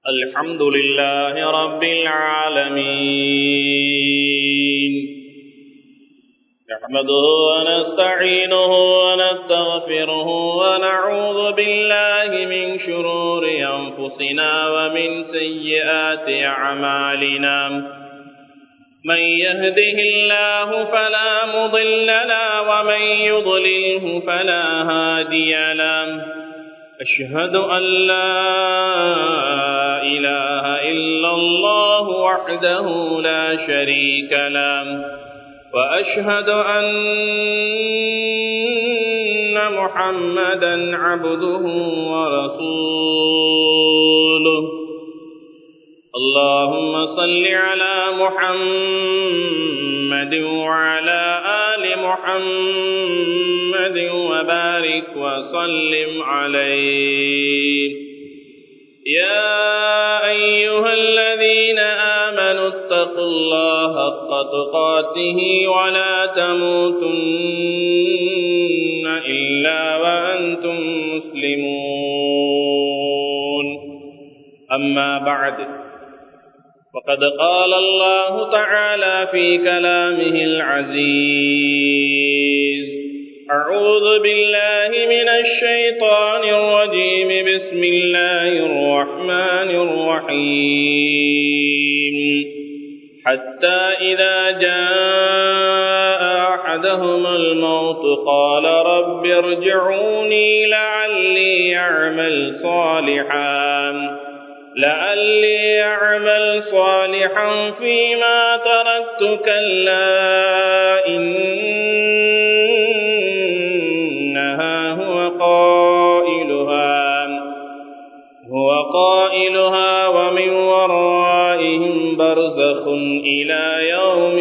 الحمد لله رب العالمين نحمده ونستعينه ونستغفره ونعوذ بالله من شرور أنفسنا ومن سيئات أعمالنا من يهده الله فلا مضل له ومن يضلله فلا هادي له أشهد أن لا إله إلا الله وحده لا شريك له وأشهد أن محمدا عبده ورسوله اللهم صل على محمد وعلى آل محمد وبارك وسلم عليه يا أيها الذين آمنوا اتقوا الله حق تقاته ولا تموتن إلا وأنتم مسلمون أما بعد وقد قال الله تعالى في كلامه العزيز أعوذ بالله من الشيطان الرجيم بسم الله الرحمن الرحيم حتى إذا جاء أحدهم الموت قال رب ارجعوني لعلي أعمل صالحاً لعلي أعمل صالحا فيما تركت كلا إنها هو قائلها هو قائلها ومن ورائهم برزخ إلى يوم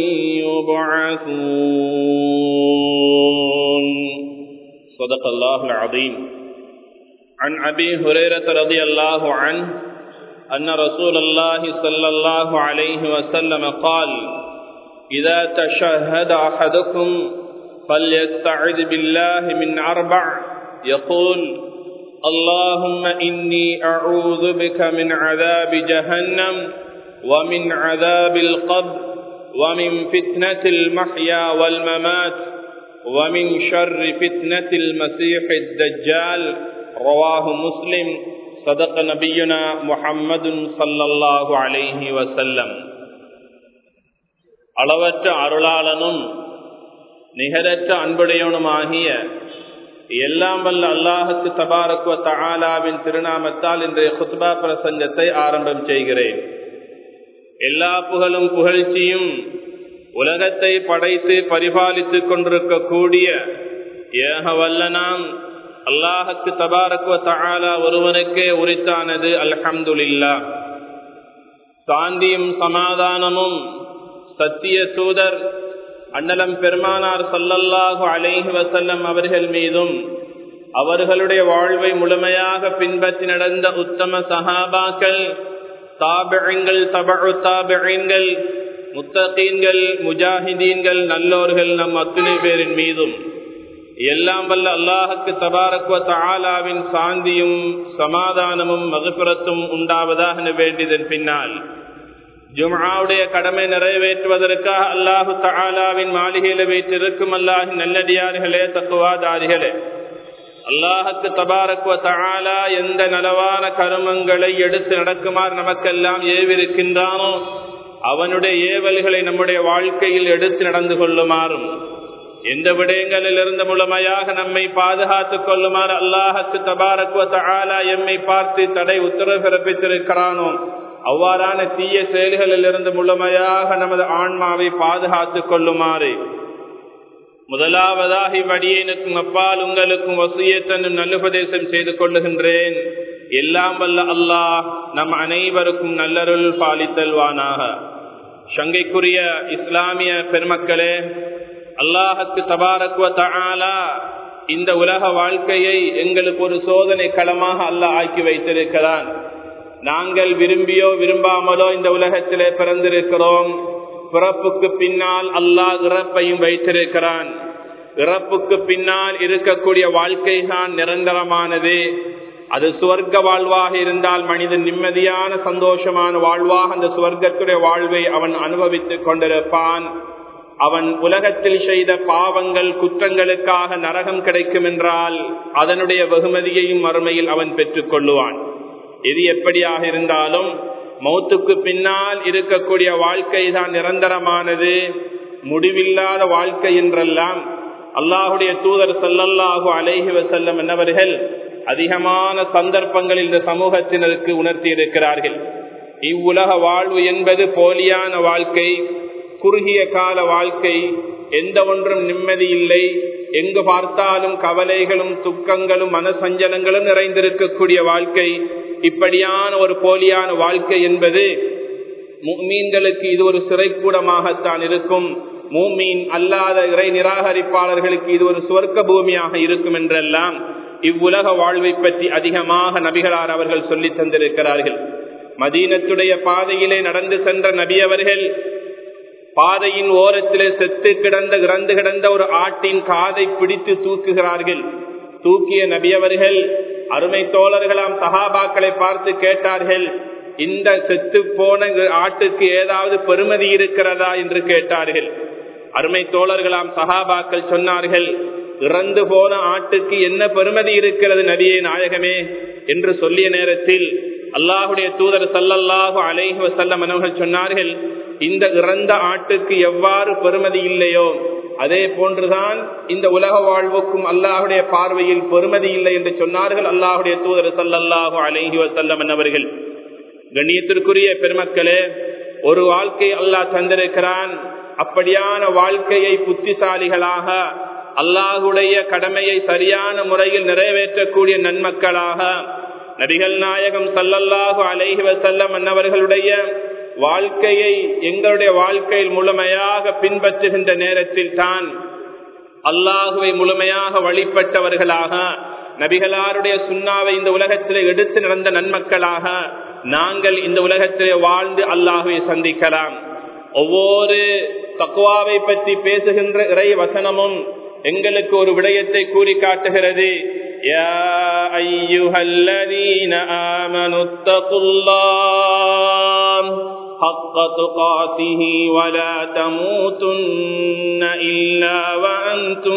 يبعثون صدق الله العظيم عن أبي هريرة رضي الله عنه أن رسول الله صلى الله عليه وسلم قال إذا تشهد أحدكم فليستعذ بالله من أربع يقول اللهم إني أعوذ بك من عذاب جهنم ومن عذاب القبر ومن فتنة المحيا والممات ومن شر فتنة المسيح الدجال رواه مسلم صدق نبينا محمد صلى الله عليه وسلم அளவற்ற அருளாளனும் நிகரற்ற அன்புடையவனுமாகிய எல்லாம் வல்ல அல்லாஹுக்கு தபாரக்குவ தகாலாவின் திருநாமத்தால் இன்றைய குத்பா பிரசங்கத்தை ஆரம்பம் செய்கிறேன் எல்லா புகழும் புகழ்ச்சியும் உலகத்தை படைத்து பரிபாலித்துக் கொண்டிருக்கக்கூடிய ஏக வல்லனாம் அல்லாஹுக்கு தபாரக்குவ தகாலா ஒருவனுக்கே உரித்தானது அல்ஹம்துலில்லா சாந்தியும் சமாதானமும் சத்திய தூதர் அண்ணலம் பெருமானார் சல்லல்லாஹு அலைஹி வசல்லம் அவர்கள் மீதும் அவர்களுடைய வாழ்வை முழுமையாக பின்பற்றி நடந்த உத்தம சஹாபாக்கள் தாபிழங்கள் தபழு தாபிழங்கள் முத்தகீன்கள் முஜாஹிதீன்கள் நல்லோர்கள் நம் அத்துணை பேரின் மீதும் எல்லாம் வல்ல அல்லாஹுக்கு தபாரக்குவ தாலாவின் சாந்தியும் சமாதானமும் மகுப்புறத்தும் உண்டாவதாக வேண்டியதன் பின்னால் ஜும்ஆவுடைய கடமை நிறைவேற்றுவதற்காக அல்லாஹு தாலாவின் மாளிகையில வைத்திருக்கும் அல்லாஹின் நல்லடியார்களே தத்துவாதாரிகளே அல்லாஹுக்கு தபாரக்குவ தாலா எந்த நலவான கருமங்களை எடுத்து நடக்குமாறு நமக்கெல்லாம் ஏவிருக்கின்றானோ அவனுடைய ஏவல்களை நம்முடைய வாழ்க்கையில் எடுத்து நடந்து கொள்ளுமாறும் எந்த விடயங்களில் இருந்து முழுமையாக நம்மை பாதுகாத்துக் கொள்ளுமாறு அல்லாஹுக்கு தபாரக்குவ தாலா எம்மை பார்த்து தடை உத்தரவு பிறப்பித்திருக்கிறானோ அவ்வாறான தீய செயல்களில் இருந்து முழுமையாக நமது ஆன்மாவை பாதுகாத்துக் கொள்ளுமாறு முதலாவதாக இவ்வடியனுக்கும் அப்பால் உங்களுக்கும் வசியத்தனும் நல்லுபதேசம் செய்து கொள்ளுகின்றேன் எல்லாம் வல்ல அல்லாஹ் நம் அனைவருக்கும் நல்லருள் பாலித்தல்வானாக சங்கைக்குரிய இஸ்லாமிய பெருமக்களே அல்லாஹுக்கு தபாரக்குவ தஆலா இந்த உலக வாழ்க்கையை எங்களுக்கு ஒரு சோதனை களமாக அல்லாஹ் ஆக்கி வைத்திருக்கிறான் நாங்கள் விரும்பியோ விரும்பாமலோ இந்த உலகத்திலே பிறந்திருக்கிறோம் பிறப்புக்கு பின்னால் அல்லாஹ் இறப்பையும் வைத்திருக்கிறான் இறப்புக்கு பின்னால் இருக்கக்கூடிய வாழ்க்கை தான் நிரந்தரமானது அது சுவர்க்க வாழ்வாக இருந்தால் மனிதன் நிம்மதியான சந்தோஷமான வாழ்வாக அந்த சுவர்க்கத்துடைய வாழ்வை அவன் அனுபவித்துக் கொண்டிருப்பான் அவன் உலகத்தில் செய்த பாவங்கள் குற்றங்களுக்காக நரகம் கிடைக்கும் என்றால் அதனுடைய வெகுமதியையும் மறுமையில் அவன் பெற்றுக் கொள்ளுவான் எது எப்படியாக இருந்தாலும் மௌத்துக்கு பின்னால் இருக்கக்கூடிய வாழ்க்கை தான் நிரந்தரமானது முடிவில்லாத வாழ்க்கை என்றெல்லாம் அல்லாஹுடைய தூதர் சல்லல்லாஹு அலைஹி வசல்லம் என்னவர்கள் அதிகமான சந்தர்ப்பங்களில் இந்த சமூகத்தினருக்கு உணர்த்தி இருக்கிறார்கள் இவ்வுலக வாழ்வு என்பது போலியான வாழ்க்கை குறுகிய கால வாழ்க்கை எந்த ஒன்றும் நிம்மதி இல்லை எங்கு பார்த்தாலும் கவலைகளும் துக்கங்களும் மனசஞ்சலங்களும் நிறைந்திருக்கக்கூடிய வாழ்க்கை இப்படியான ஒரு போலியான வாழ்க்கை என்பது மீன்களுக்கு இது ஒரு சிறைக்கூடமாகத்தான் இருக்கும் மூமீன் அல்லாத இறை நிராகரிப்பாளர்களுக்கு இது ஒரு சுவர்க்க பூமியாக இருக்கும் என்றெல்லாம் இவ்வுலக வாழ்வை பற்றி அதிகமாக நபிகளார் அவர்கள் சொல்லி தந்திருக்கிறார்கள் மதீனத்துடைய பாதையிலே நடந்து சென்ற நபி அவர்கள் பாதையின் ஓரத்திலே செத்து கிடந்த இறந்து கிடந்த ஒரு ஆட்டின் காதை பிடித்து தூக்குகிறார்கள் தூக்கிய நபியவர்கள் அருமை தோழர்களாம் சகாபாக்களை பார்த்து கேட்டார்கள் இந்த செத்து போன ஆட்டுக்கு ஏதாவது பெருமதி இருக்கிறதா என்று கேட்டார்கள் அருமை தோழர்களாம் சகாபாக்கள் சொன்னார்கள் இறந்து போன ஆட்டுக்கு என்ன பெருமதி இருக்கிறது நபியே நாயகமே என்று சொல்லிய நேரத்தில் அல்லாஹுடைய தூதர் சல்லல்லாஹு அலைஹி வசல்லம் அவர்கள் சொன்னார்கள் இந்த இறந்த ஆட்டுக்கு எவ்வாறு பெருமதி இல்லையோ அதே போன்றுதான் இந்த உலக வாழ்வுக்கும் அல்லாஹுடைய பார்வையில் பெருமதி இல்லை என்று சொன்னார்கள் அல்லாஹுடைய தூதர் சல்லல்லாஹு அலைஹி வசல்லம் அவர்கள் கண்ணியத்திற்குரிய பெருமக்களே ஒரு வாழ்க்கை அல்லாஹ் தந்திருக்கிறான் அப்படியான வாழ்க்கையை புத்திசாலிகளாக அல்லாஹுடைய கடமையை சரியான முறையில் நிறைவேற்றக்கூடிய நன்மக்களாக நபிகள் நாயகம் சல்லல்லாஹு அலைஹி வசல்லம் அன்னவர்களுடைய வாழ்க்கையை எங்களுடைய வாழ்க்கையில் முழுமையாக பின்பற்றுகின்ற நேரத்தில் தான் அல்லாஹுவை முழுமையாக வழிபட்டவர்களாக நபிகளாருடைய சுண்ணாவை இந்த உலகத்திலே எடுத்து நடந்த நன்மக்களாக நாங்கள் இந்த உலகத்திலே வாழ்ந்து அல்லாஹுவை சந்திக்கலாம் ஒவ்வொரு தக்குவாவை பற்றி பேசுகின்ற இறை வசனமும் எங்களுக்கு ஒரு விடயத்தை கூறி காட்டுகிறது يا أيها الذين آمنوا اتقوا الله حق تقاته ولا تموتن إلا وأنتم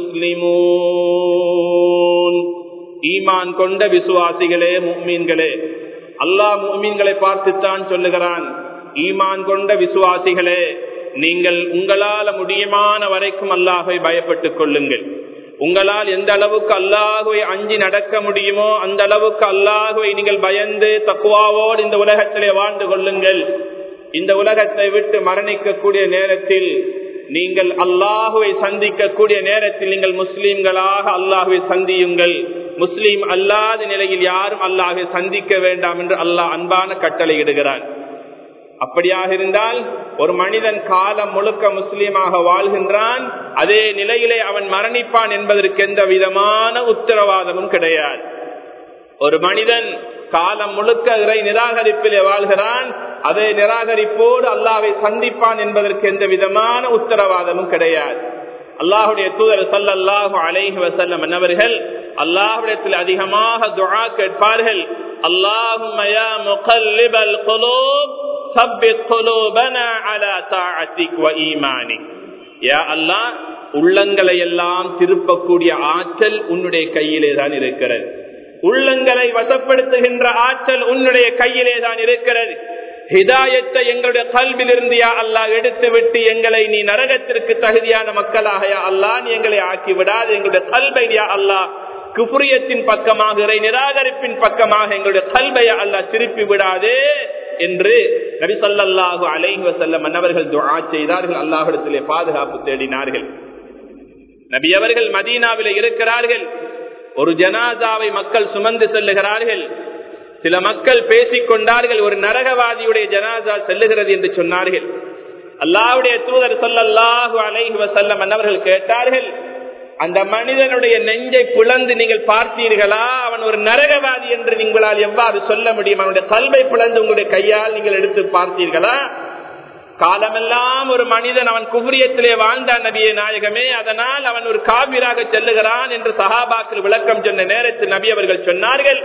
مسلمون ஈமான் கொண்ட விசுவாசிகளே முக்மீன்களே அல்லாஹ் முக்மீன்களை பார்த்துத்தான் சொல்லுகிறான் ஈமான் கொண்ட விசுவாசிகளே நீங்கள் உங்களால முடியுமான வரைக்கும் அல்லாஹை பயப்பட்டுக் கொள்ளுங்கள் உங்களால் எந்த அளவுக்கு அல்லாஹுவை அஞ்சி நடக்க முடியுமோ அந்த அளவுக்கு அல்லாஹுவை நீங்கள் பயந்து தக்குவாவோடு இந்த உலகத்திலே வாழ்ந்து கொள்ளுங்கள் இந்த உலகத்தை விட்டு மரணிக்கக்கூடிய நேரத்தில் நீங்கள் அல்லாஹுவை சந்திக்கக்கூடிய நேரத்தில் நீங்கள் முஸ்லீம்களாக அல்லாஹுவை சந்தியுங்கள் முஸ்லீம் அல்லாத நிலையில் யாரும் அல்லாஹை சந்திக்க வேண்டாம் என்று அல்லாஹ் அன்பான கட்டளை இடுகிறான் அப்படியாக இருந்தால் ஒரு மனிதன் காலம் முழுக்க முஸ்லீமாக வாழ்கின்றான் அதே நிலையிலே அவன் மரணிப்பான் என்பதற்கு எந்த விதமான உத்தரவாதமும் கிடையாது ஒரு மனிதன் காலம் முழுக்க இறை நிராகரிப்பிலே வாழ்கிறான் அதே நிராகரிப்போடு அல்லாவை சந்திப்பான் என்பதற்கு எந்த விதமான உத்தரவாதமும் கிடையாது அல்லாஹுடைய தூதர் சல்லாஹு அலைஹி வசல்லம் என்னவர்கள் அல்லாஹுடத்தில் அதிகமாக துஆ கேட்பார்கள் அல்லாஹும் உள்ளங்களை எல்லாம் திருப்பக்கூடிய ஆற்றல் உன்னுடைய கையிலே தான் இருக்கிறது உள்ளங்களை வசப்படுத்துகின்ற ஆற்றல் உன்னுடைய கையிலே தான் இருக்கிறது ஹிதாயத்தை எங்களுடைய கல்வியில் இருந்து யா அல்லா எடுத்து விட்டு எங்களை நீ நரகத்திற்கு தகுதியான மக்களாக யா அல்லா நீ எங்களை ஆக்கி விடாது எங்களுடைய கல்வை யா அல்லா குபுரியத்தின் பக்கமாக இறை நிராகரிப்பின் பக்கமாக எங்களுடைய கல்வையை அல்லா திருப்பி விடாதே என்று நபி சொல்லாஹு அலைஹி வசல்லம் மன்னவர்கள் துஆ செய்தார்கள் அல்லாஹிடத்திலே பாதுகாப்பு தேடினார்கள் நபி அவர்கள் மதீனாவில இருக்கிறார்கள் ஒரு ஜனாதாவை மக்கள் சுமந்து செல்லுகிறார்கள் சில மக்கள் பேசிக் கொண்டார்கள் ஒரு நரகவாதியுடைய ஜனாதா செல்லுகிறது என்று சொன்னார்கள் அல்லாவுடைய தூதர் சொல்லல்லாஹு அலைஹி வசல்லம் மன்னவர்கள் கேட்டார்கள் அந்த மனிதனுடைய நெஞ்சை பிளந்து நீங்கள் பார்த்தீர்களா அவன் ஒரு நரகவாதி என்று நீங்களால் எவ்வாறு சொல்ல முடியும் அவனுடைய கல்வை பிளந்து உங்களுடைய கையால் நீங்கள் எடுத்து பார்த்தீர்களா காலமெல்லாம் ஒரு மனிதன் அவன் குபுரியத்திலே வாழ்ந்தான் நபிய நாயகமே அதனால் அவன் ஒரு காவிராக செல்லுகிறான் என்று சஹாபாக்கள் விளக்கம் சொன்ன நேரத்தில் நபி அவர்கள் சொன்னார்கள்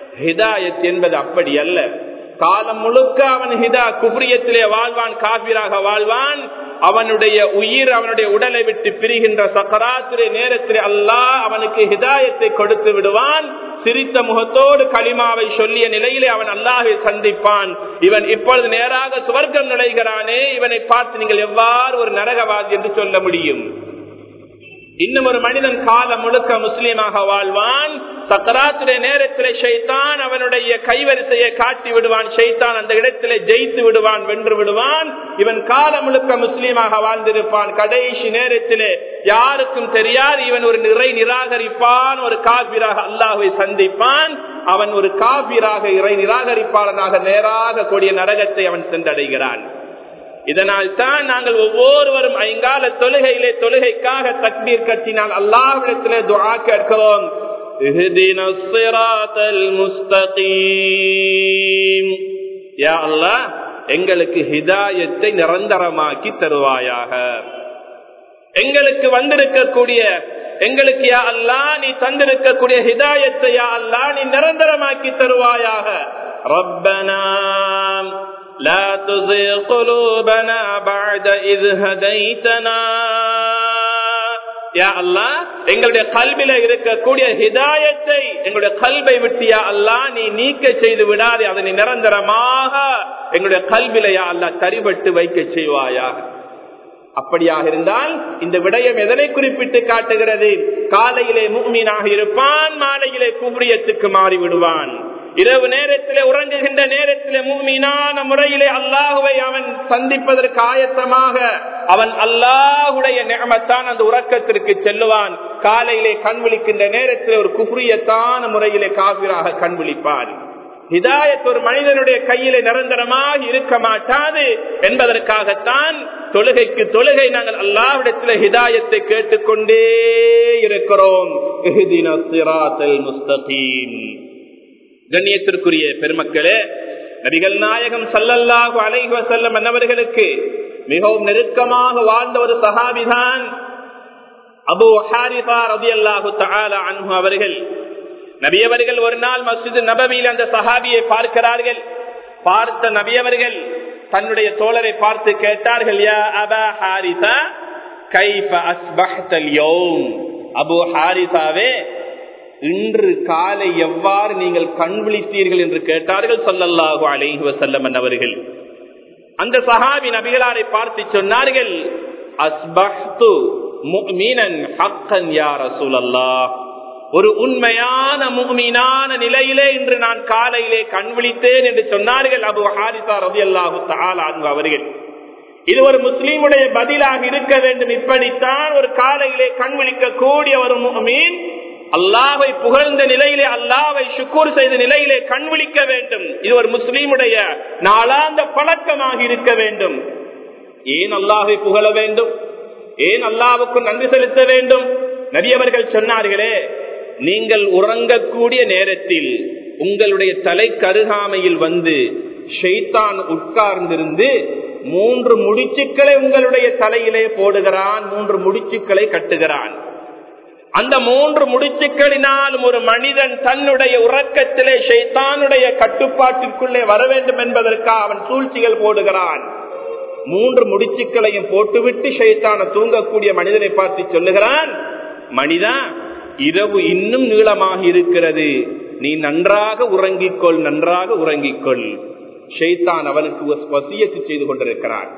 ஹிதாயத் என்பது அப்படி அல்ல காலம் முழுக்க அவன் ஹிதா குப்ரியத்திலே வாழ்வான் காபிராக வாழ்வான் அவனுடைய உயிர் அவனுடைய உடலை விட்டு பிரிகின்ற சக்கராத்திரை நேரத்திலே அல்லாஹ் அவனுக்கு ஹிதாயத்தை கொடுத்து விடுவான் சிரித்த முகத்தோடு களிமாவை சொல்லிய நிலையிலே அவன் அல்லாஹை சந்திப்பான் இவன் இப்பொழுது நேராக சுவர்க்கம் நுழைகிறானே இவனை பார்த்து நீங்கள் எவ்வாறு ஒரு நரகவாதி என்று சொல்ல முடியும் இன்னும் ஒரு மனிதன் காலம் முழுக்க முஸ்லீமாக வாழ்வான் சக்கராத்துடைய நேரத்தில் ஷைத்தான் அவனுடைய கைவரிசையை காட்டி விடுவான் ஷைத்தான் அந்த இடத்திலே ஜெயித்து விடுவான் வென்று விடுவான் இவன் காலம் முழுக்க முஸ்லீமாக வாழ்ந்திருப்பான் கடைசி நேரத்திலே யாருக்கும் தெரியாது இவன் ஒரு நிறை நிராகரிப்பான் ஒரு காபிராக அல்லாஹை சந்திப்பான் அவன் ஒரு காபிராக இறை நிராகரிப்பாளனாக நேராக கூடிய நரகத்தை அவன் சென்றடைகிறான் இதனால் தான் நாங்கள் ஒவ்வொருவரும் ஐங்கால தொழுகையிலே தொழுகைக்காக தக்பீர் கட்டினால் அல்லாஹ்விடத்திலே துஆ கேட்கிறோம் اهدنا الصراط المستقيم யா அல்லாஹ் எங்களுக்கு ஹிதாயத்தை நிரந்தரமாக்கி தருவாயாக எங்களுக்கு வந்திருக்கக்கூடிய எங்களுக்கு யா அல்லா நீ தந்திருக்கக்கூடிய ஹிதாயத்தை யா அல்லா நீ நிரந்தரமாக்கி தருவாயாக ரப்பனா لا تزغ قلوبنا بعد إذ هديتنا யா அல்லா எங்களுடைய கல்வில இருக்கக்கூடிய ஹிதாயத்தை எங்களுடைய கல்வை விட்டியா அல்லா நீ நீக்க செய்து விடாதே அதனை நிரந்தரமாக எங்களுடைய கல்வில யா அல்லா தரிபட்டு வைக்க செய்வாயாக அப்படியாக இருந்தால் இந்த விடயம் எதனை குறிப்பிட்டு காட்டுகிறது காலையிலே முக்மீனாக இருப்பான் மாலையிலே குபரியத்துக்கு மாறி விடுவான் இரவு நேரத்திலே உறங்குகின்ற நேரத்திலே மூமீனான முறையிலே அல்லாஹுவை அவன் சந்திப்பதற்கு ஆயத்தமாக அவன் அல்லாஹுடைய நியமத்தான் அந்த உறக்கத்திற்கு செல்லுவான் காலையிலே கண் விழிக்கின்ற நேரத்தில் ஒரு குப்ரியத்தான முறையிலே காவிராக கண் விழிப்பான் ஹிதாயத் ஒரு மனிதனுடைய கையிலே நிரந்தரமாக இருக்க மாட்டாது என்பதற்காகத்தான் தொழுகைக்கு தொழுகை நாங்கள் அல்லாவிடத்தில் ஹிதாயத்தை கேட்டுக்கொண்டே இருக்கிறோம் முஸ்தகீம் கண்ணியத்திற்குரிய பெருமக்களே நபிகள் நாயகம் சல்லல்லாஹு அலைஹி வசல்லம் என்னவர்களுக்கு மிகவும் நெருக்கமாக வாழ்ந்த ஒரு சஹாபிதான் அபு ஹாரிபா ரதி அல்லாஹு அன்ஹு அவர்கள் நபியவர்கள் ஒரு நாள் மஸ்ஜித் நபவியில் அந்த சஹாபியை பார்க்கிறார்கள் பார்த்த நபியவர்கள் தன்னுடைய தோழரை பார்த்து கேட்டார்கள் யா அபா ஹாரிசா கைஃப அஸ்பஹ்தல் யௌம் அபு ஹாரிசாவே இன்று காலை எவ்வாறு நீங்கள் கண் விழித்தீர்கள் என்று கேட்டார்கள் சொல்லல்லாஹு அலைஹி வசல்லம் அவர்கள் அந்த சஹாபி நபிகளாரை பார்த்து சொன்னார்கள் அஸ்பஹ்து முஃமினன் ஹக்கன் யா ரசூலல்லாஹ் ஒரு உண்மையான முகமீனான நிலையிலே இன்று நான் காலையிலே கண் விழித்தேன் என்று சொன்னார்கள் அபு ஹாரிசா ரவி அல்லாஹு அவர்கள் இது ஒரு முஸ்லீமுடைய பதிலாக இருக்க வேண்டும் இப்படித்தான் ஒரு காலையிலே கண் விழிக்க கூடிய ஒரு முகமீன் அல்லாவை புகழ்ந்த நிலையிலே அல்லாவை சுக்கூர் செய்த நிலையிலே கண் விழிக்க வேண்டும் இது ஒரு முஸ்லீமுடைய நாளாந்த பழக்கமாக இருக்க வேண்டும் ஏன் அல்லாவை புகழ வேண்டும் ஏன் அல்லாவுக்கு நன்றி செலுத்த வேண்டும் நபியவர்கள் சொன்னார்களே நீங்கள் உறங்கக்கூடிய நேரத்தில் உங்களுடைய தலை கருகாமையில் வந்து ஷெய்தான் உட்கார்ந்திருந்து மூன்று முடிச்சுக்களை உங்களுடைய தலையிலே போடுகிறான் மூன்று முடிச்சுக்களை கட்டுகிறான் அந்த மூன்று முடிச்சுக்களினாலும் ஒரு மனிதன் தன்னுடைய உறக்கத்திலே ஷைத்தானுடைய கட்டுப்பாட்டிற்குள்ளே வர வேண்டும் என்பதற்காக அவன் சூழ்ச்சிகள் போடுகிறான் மூன்று முடிச்சுக்களையும் போட்டுவிட்டு ஷைத்தான தூங்கக்கூடிய மனிதனை பார்த்து சொல்லுகிறான் மனிதா இரவு இன்னும் நீளமாக இருக்கிறது நீ நன்றாக உறங்கிக்கொள் நன்றாக உறங்கிக்கொள் ஷைத்தான் அவனுக்கு வசியத்து செய்து கொண்டிருக்கிறான்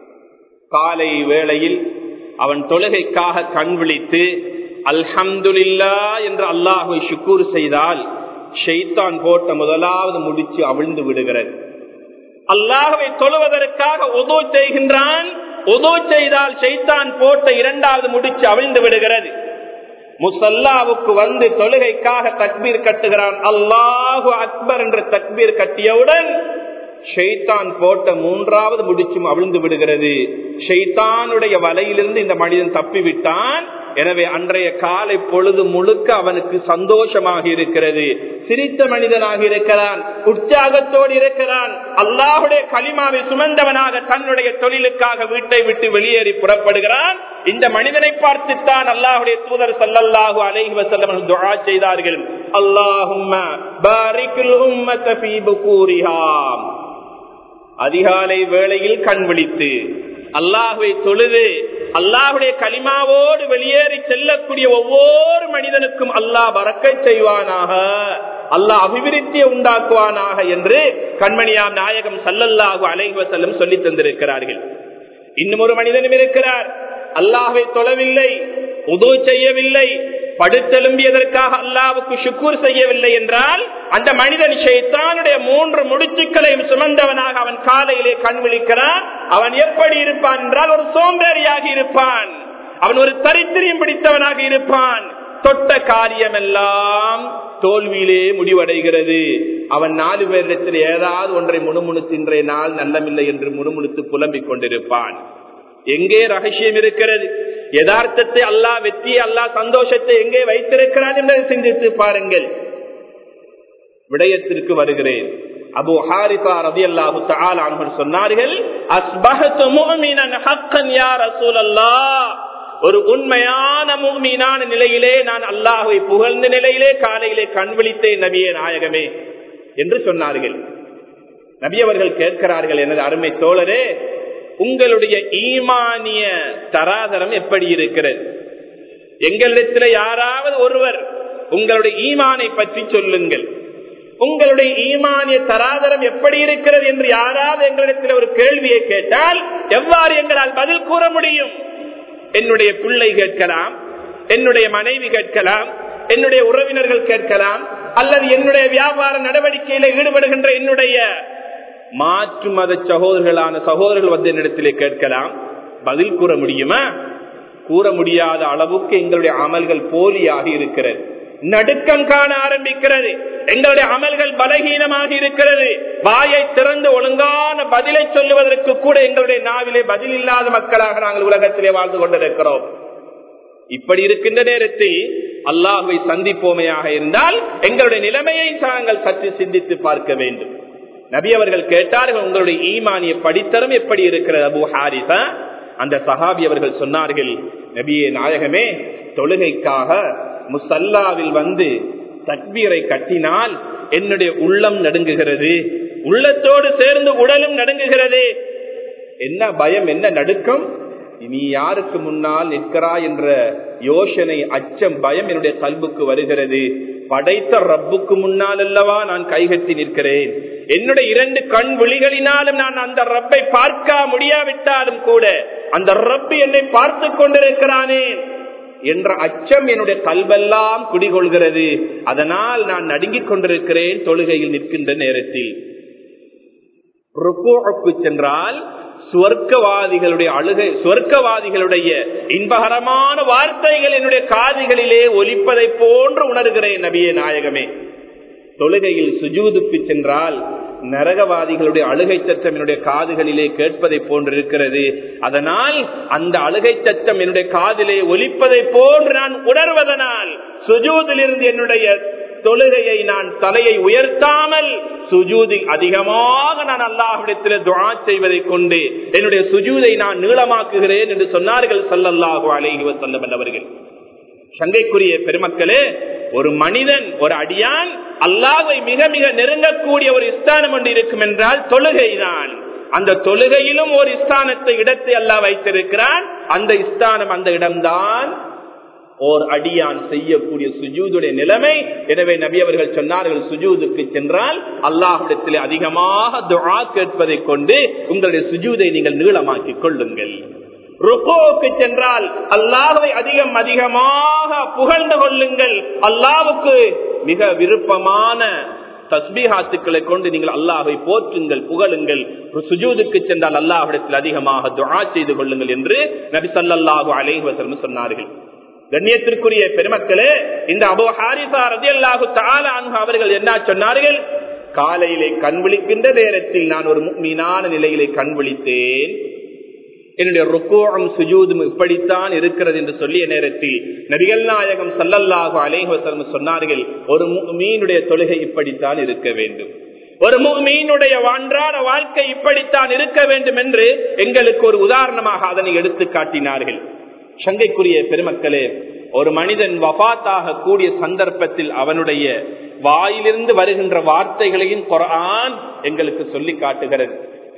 காலை வேளையில் அவன் தொழுகைக்காக கண் விழித்து அல்ஹம்துலில்லா என்று அல்லாஹை சுக்கூர் செய்தால் ஷெய்தான் போட்ட முதலாவது முடிச்சு அவிழ்ந்து விடுகிறது அல்லாஹவை தொழுவதற்காக உதோ செய்கின்றான் உதோ செய்தால் ஷெய்தான் போட்ட இரண்டாவது முடிச்சு அவிழ்ந்து விடுகிறது முசல்லாவுக்கு வந்து தொழுகைக்காக தக்பீர் கட்டுகிறான் அல்லாஹு அக்பர் என்ற தக்பீர் கட்டியவுடன் ஷெய்தான் போட்ட மூன்றாவது முடிச்சும் அவிழ்ந்து விடுகிறது ஷெய்தானுடைய வலையிலிருந்து இந்த மனிதன் தப்பிவிட்டான் எனவே அன்றைய காலை பொழுது முழுக்க அவனுக்கு சந்தோஷமாக இருக்கிறது சிரித்த மனிதனாக இருக்கிறான் உற்சாகத்தோடு இருக்கிறான் அல்லாஹுடைய களிமாவை சுமந்தவனாக தன்னுடைய தொழிலுக்காக வீட்டை விட்டு வெளியேறி புறப்படுகிறான் இந்த மனிதனை பார்த்துத்தான் அல்லாஹுடைய தூதர் சல்லல்லாஹு அலைஹி வஸல்லம் துஆ செய்தார்கள் அல்லாஹும்ம பாரிக்குல் உம்மத ஃபீ புகூரிஹா அதிகாலை வேளையில் கண் விழித்து அல்லாஹுவை தொழுது அல்லாஹுடைய களிமாவோடு வெளியேறி செல்லக்கூடிய ஒவ்வொரு மனிதனுக்கும் அல்லாஹ் வரக்கை செய்வானாக அல்லாஹ் அபிவிருத்தியை உண்டாக்குவானாக என்று கண்மணியாம் நாயகம் சல்லல்லாஹு அலைஹி செல்லும் சொல்லி தந்திருக்கிறார்கள் இன்னும் ஒரு மனிதனும் இருக்கிறார் அல்லாஹை தொழவில்லை உதவு செய்யவில்லை படுத்தெலும்பியதற்காக அல்லாவுக்கு சுக்கூர் செய்யவில்லை என்றால் அந்த மனிதன் ஷைத்தானுடைய மூன்று முடிச்சுக்களையும் சுமந்தவனாக அவன் காலையிலே கண் விழிக்கிறான் அவன் எப்படி இருப்பான் என்றால் ஒரு சோம்பேறியாக இருப்பான் அவன் ஒரு தரித்திரியம் பிடித்தவனாக இருப்பான் தொட்ட காரியம் எல்லாம் தோல்வியிலே முடிவடைகிறது அவன் நாலு பேரிடத்தில் ஏதாவது ஒன்றை முணுமுணுத்து இன்றைய நாள் நல்லமில்லை என்று முணுமுணுத்து புலம்பிக் கொண்டிருப்பான் எங்கே ரகசியம் இருக்கிறது யதார்த்தத்தை அல்லாஹ் வெற்றி அல்லாஹ் சந்தோஷத்தை எங்கே வைத்திருக்கிறான் என்பதை சிந்தித்து பாருங்கள் விடயத்திற்கு வருகிறேன் அபு ஹாரிஃபா ரதி அல்லாஹு தாலான்கள் சொன்னார்கள் அஸ்பஹத்து முஹ்மினன் ஹக்கன் யா ரசூலல்லாஹ் ஒரு உண்மையான மூமீனான நிலையிலே நான் அல்லாஹை புகழ்ந்த நிலையிலே காலையிலே கண் விழித்தேன் நபியே நாயகமே என்று சொன்னார்கள் நபி அவர்கள் கேட்கிறார்கள் எனது அருமை தோழரே உங்களுடைய ஈமானிய தராதரம் எப்படி இருக்கிறது எங்களிடத்தில் யாராவது ஒருவர் உங்களுடைய ஈமானை பற்றி சொல்லுங்கள் உங்களுடைய ஈமானிய தராதரம் எப்படி இருக்கிறது என்று யாராவது எங்களிடத்தில் ஒரு கேள்வியை கேட்டால் எவ்வாறு எங்களால் பதில் கூற முடியும் என்னுடைய பிள்ளை கேட்கலாம் என்னுடைய மனைவி கேட்கலாம் என்னுடைய உறவினர்கள் கேட்கலாம் அல்லது என்னுடைய வியாபார நடவடிக்கையில ஈடுபடுகின்ற என்னுடைய மாற்று மத சகோதரர்களான சகோதரர்கள் வந்து என்னிடத்திலே கேட்கலாம் பதில் கூற முடியுமா கூற முடியாத அளவுக்கு எங்களுடைய அமல்கள் போலியாக இருக்கிறது நடுக்கம் காண ஆரம்பிக்கிறது எங்களுடைய அமல்கள் பலகீனமாக இருக்கிறது வாயை திறந்து ஒழுங்கான பதிலை சொல்லுவதற்கு கூட எங்களுடைய நாவிலே பதில் இல்லாத மக்களாக நாங்கள் உலகத்திலே வாழ்ந்து கொண்டிருக்கிறோம் இப்படி இருக்கின்ற நேரத்தில் அல்லாஹுவை சந்திப்போமையாக இருந்தால் எங்களுடைய நிலைமையை நாங்கள் சற்று சிந்தித்து பார்க்க வேண்டும் நபி அவர்கள் கேட்டார்கள் உங்களுடைய ஈமானிய படித்தரம் எப்படி இருக்கிறது அபு ஹாரிசா அந்த சஹாபி அவர்கள் சொன்னார்கள் நபியே நாயகமே தொழுகைக்காக முசல்லாவில் வந்து தக்பீரை கட்டினால் என்னுடைய உள்ளம் நடுங்குகிறது உள்ளத்தோடு சேர்ந்து உடலும் நடுங்குகிறது என்ன பயம் என்ன நடுக்கம் நீ யாருக்கு முன்னால் நிற்கிறா என்ற யோசனை அச்சம் பயம் என்னுடைய கல்புக்கு வருகிறது படைத்த ரப்புக்கு முன்னால் அல்லவா நான் கைகட்டி நிற்கிறேன் என்னுடைய இரண்டு கண் விழிகளினாலும் நான் அந்த ரப்பை பார்க்க முடியாவிட்டாலும் கூட அந்த ரப்பு என்னை பார்த்து கொண்டிருக்கிறானே என்ற அச்சம் என்னுடைய கல்வெல்லாம் குடிகொள்கிறது அதனால் நான் நடுங்கிக் கொண்டிருக்கிறேன் தொழுகையில் நிற்கின்ற நேரத்தில் ருக்கோக்கு சென்றால் சுவர்க்கவாதிகளுடைய அழுகை சுவர்க்கவாதிகளுடைய இன்பகரமான வார்த்தைகள் என்னுடைய காதுகளிலே ஒலிப்பதை போன்று உணர்கிறேன் நபியே நாயகமே தொழுகையில் சுஜூதுக்கு சென்றால் நரகவாதிகளுடைய அழுகை சத்தம் என்னுடைய காதுகளிலே கேட்பதை போன்று இருக்கிறது அதனால் அந்த அழுகை சத்தம் என்னுடைய காதிலே ஒலிப்பதை போன்று நான் உணர்வதனால் சுஜூதிலிருந்து என்னுடைய தொழுகையை நான் தலையை உயர்த்தாமல் சுஜூதில் அதிகமாக நான் அல்லாஹிடத்தில் துவா செய்வதை கொண்டு என்னுடைய சுஜூதை நான் நீளமாக்குகிறேன் என்று சொன்னார்கள் சல்லல்லாஹு அலைஹி வசல்லம் அவர்கள் சங்கைக்குரிய பெருமக்களே ஒரு மனிதன் ஒரு அடியான் அல்லாவை மிக மிக நெருங்கக்கூடிய ஒரு ஸ்தானம் ஒன்று இருக்கும் என்றால் தொழுகைதான் அந்த தொழுகையிலும் ஒரு ஸ்தானத்தை இடத்தை அல்லா வைத்திருக்கிறான் அந்த ஸ்தானம் அந்த இடம்தான் ஓர் அடியான் செய்யக்கூடிய சுஜூதுடைய நிலைமை எனவே நபி அவர்கள் சொன்னார்கள் சுஜூதுக்கு சென்றால் அல்லாஹிடத்தில் அதிகமாக துஆ கேட்பதை கொண்டு உங்களுடைய சுஜூதை நீங்கள் நீளமாக்கிக் கொள்ளுங்கள் ருக்கோவுக்கு சென்றால் அல்லாஹை அதிகம் அதிகமாக புகழ்ந்து கொள்ளுங்கள் அல்லாவுக்கு மிக விருப்பமான தஸ்பீஹாத்துக்களை கொண்டு நீங்கள் அல்லாஹை போற்றுங்கள் புகழுங்கள் சுஜூதுக்கு சென்றால் அல்லாஹிடத்தில் அதிகமாக துஆ செய்து கொள்ளுங்கள் என்று நபி சல்லாஹூ அலைஹி வஸல்லம் சொன்னார்கள் கண்ணியத்திற்குரிய பெருமக்களே இந்த அபோ ஹாரிசா ரதி அல்லாஹு அவர்கள் என்ன சொன்னார்கள் காலையிலே கண் விழிக்கின்ற நேரத்தில் நான் ஒரு மீனான நிலையிலே கண் விழித்தேன் என்னுடைய ருக்கோம் சுஜூதும் இப்படித்தான் இருக்கிறது என்று சொல்லிய நேரத்தில் நபிகள் நாயகம் சல்லல்லாஹு அலேஹசலம் சொன்னார்கள் ஒரு மீனுடைய தொழுகை இப்படித்தான் இருக்க வேண்டும் ஒரு மீனுடைய அன்றாட வாழ்க்கை இப்படித்தான் இருக்க வேண்டும் என்று எங்களுக்கு ஒரு உதாரணமாக அதனை எடுத்து காட்டினார்கள் சங்கைக்குரிய பெருமக்களே ஒரு மனிதன் வபாத்தாக கூடிய சந்தர்ப்பத்தில் அவனுடைய வாயிலிருந்து வருகின்ற வார்த்தைகளையும் குரான் எங்களுக்கு சொல்லி காட்டுகிறது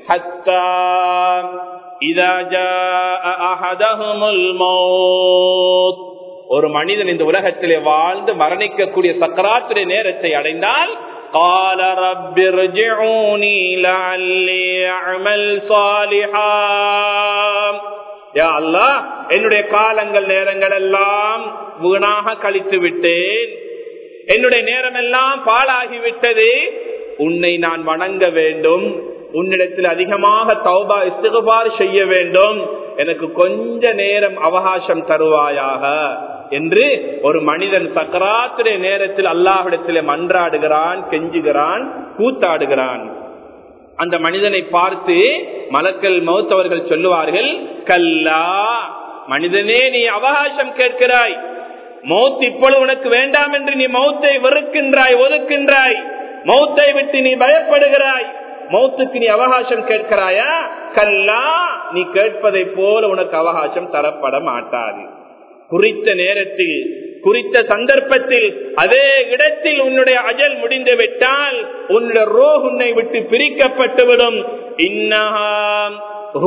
ஒரு மனிதன் இந்த உலகத்திலே வாழ்ந்து மரணிக்கக்கூடிய சக்கராத்துடைய நேரத்தை அடைந்தால் قال رب ارجعوني لعلي اعمل صالحا யா அல்லாஹ் என்னுடைய காலங்கள் நேரங்கள் எல்லாம் வீணாக கழித்து விட்டேன் என்னுடைய நேரம் எல்லாம் பாழாகிவிட்டது உன்னை நான் வணங்க வேண்டும் உன்னிடத்தில் அதிகமாக தௌபா இஸ்திகுபார் செய்ய வேண்டும் எனக்கு கொஞ்ச நேரம் அவகாசம் தருவாயாக என்று ஒரு மனிதன் சக்கராத்துடைய நேரத்தில் அல்லாஹிடத்தில் மன்றாடுகிறான் கெஞ்சுகிறான் கூத்தாடுகிறான் அந்த மனிதனை பார்த்து மலக்கல் மௌத்தவர்கள் சொல்லுவார்கள் கல்லா மனிதனே நீ அவகாசம் கேட்கிறாய் மௌத் இப்பொழுது உனக்கு வேண்டாம் என்று நீ மௌத்தை வெறுக்கின்றாய் ஒதுக்கின்றாய் மௌத்தை விட்டு நீ பயப்படுகிறாய் மௌத்துக்கு நீ அவகாசம் கேட்கிறாயா கல்லா நீ கேட்பதை போல உனக்கு அவகாசம் தரப்பட மாட்டாது குறித்த நேரத்தில் குறித்த சந்தர்ப்பத்தில் அதே இடத்தில் உன்னுடைய அஜல் முடிந்து விட்டால் உன்னுடைய ரோ உன்னை விட்டு பிரிக்கப்பட்டுவிடும் இன்னஹாம்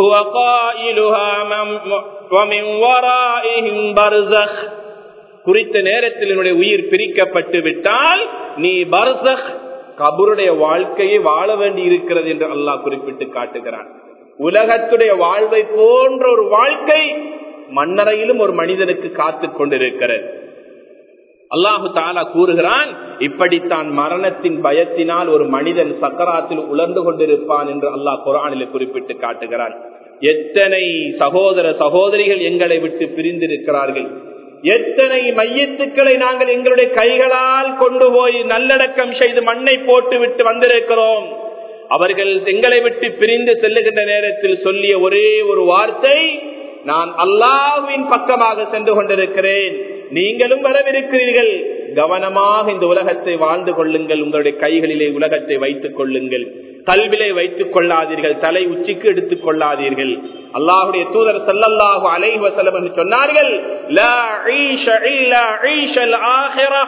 குறித்த நேரத்தில் என்னுடைய உயிர் பிரிக்கப்பட்டு விட்டால் நீ பர்சக் கபருடைய வாழ்க்கையை வாழ வேண்டி இருக்கிறது என்று அல்லாஹ் குறிப்பிட்டு காட்டுகிறான் உலகத்துடைய வாழ்வை போன்ற ஒரு வாழ்க்கை மன்னரையிலும் ஒரு மனிதனுக்கு காத்து கொண்டிருக்கிறது அல்லாஹு தாலா கூறுகிறான் இப்படித்தான் மரணத்தின் பயத்தினால் ஒரு மனிதன் சக்கராத்தில் உலர்ந்து கொண்டிருப்பான் என்று அல்லாஹ் குரானில் குறிப்பிட்டு காட்டுகிறான் எத்தனை சகோதர சகோதரிகள் எங்களை விட்டு பிரிந்திருக்கிறார்கள் எத்தனை மையத்துக்களை நாங்கள் எங்களுடைய கைகளால் கொண்டு போய் நல்லடக்கம் செய்து மண்ணை போட்டு விட்டு வந்திருக்கிறோம் அவர்கள் எங்களை விட்டு பிரிந்து செல்லுகின்ற நேரத்தில் சொல்லிய ஒரே ஒரு வார்த்தை நான் அல்லாஹுவின் பக்கமாக சென்று கொண்டிருக்கிறேன் நீங்களும் வரவிருக்கிறீர்கள் கவனமாக இந்த உலகத்தை வாழ்ந்து கொள்ளுங்கள் உங்களுடைய கைகளிலே உலகத்தை வைத்துக் கொள்ளுங்கள் கல்விலே வைத்துக் கொள்ளாதீர்கள் தலை உச்சிக்கு எடுத்துக் கொள்ளாதீர்கள் அல்லாஹுடைய தூதர் சல்லல்லாஹு அலைஹி வஸல்லம் என்று சொன்னார்கள் லா ஈஷ இல்லா ஈஷல் ஆஹிரா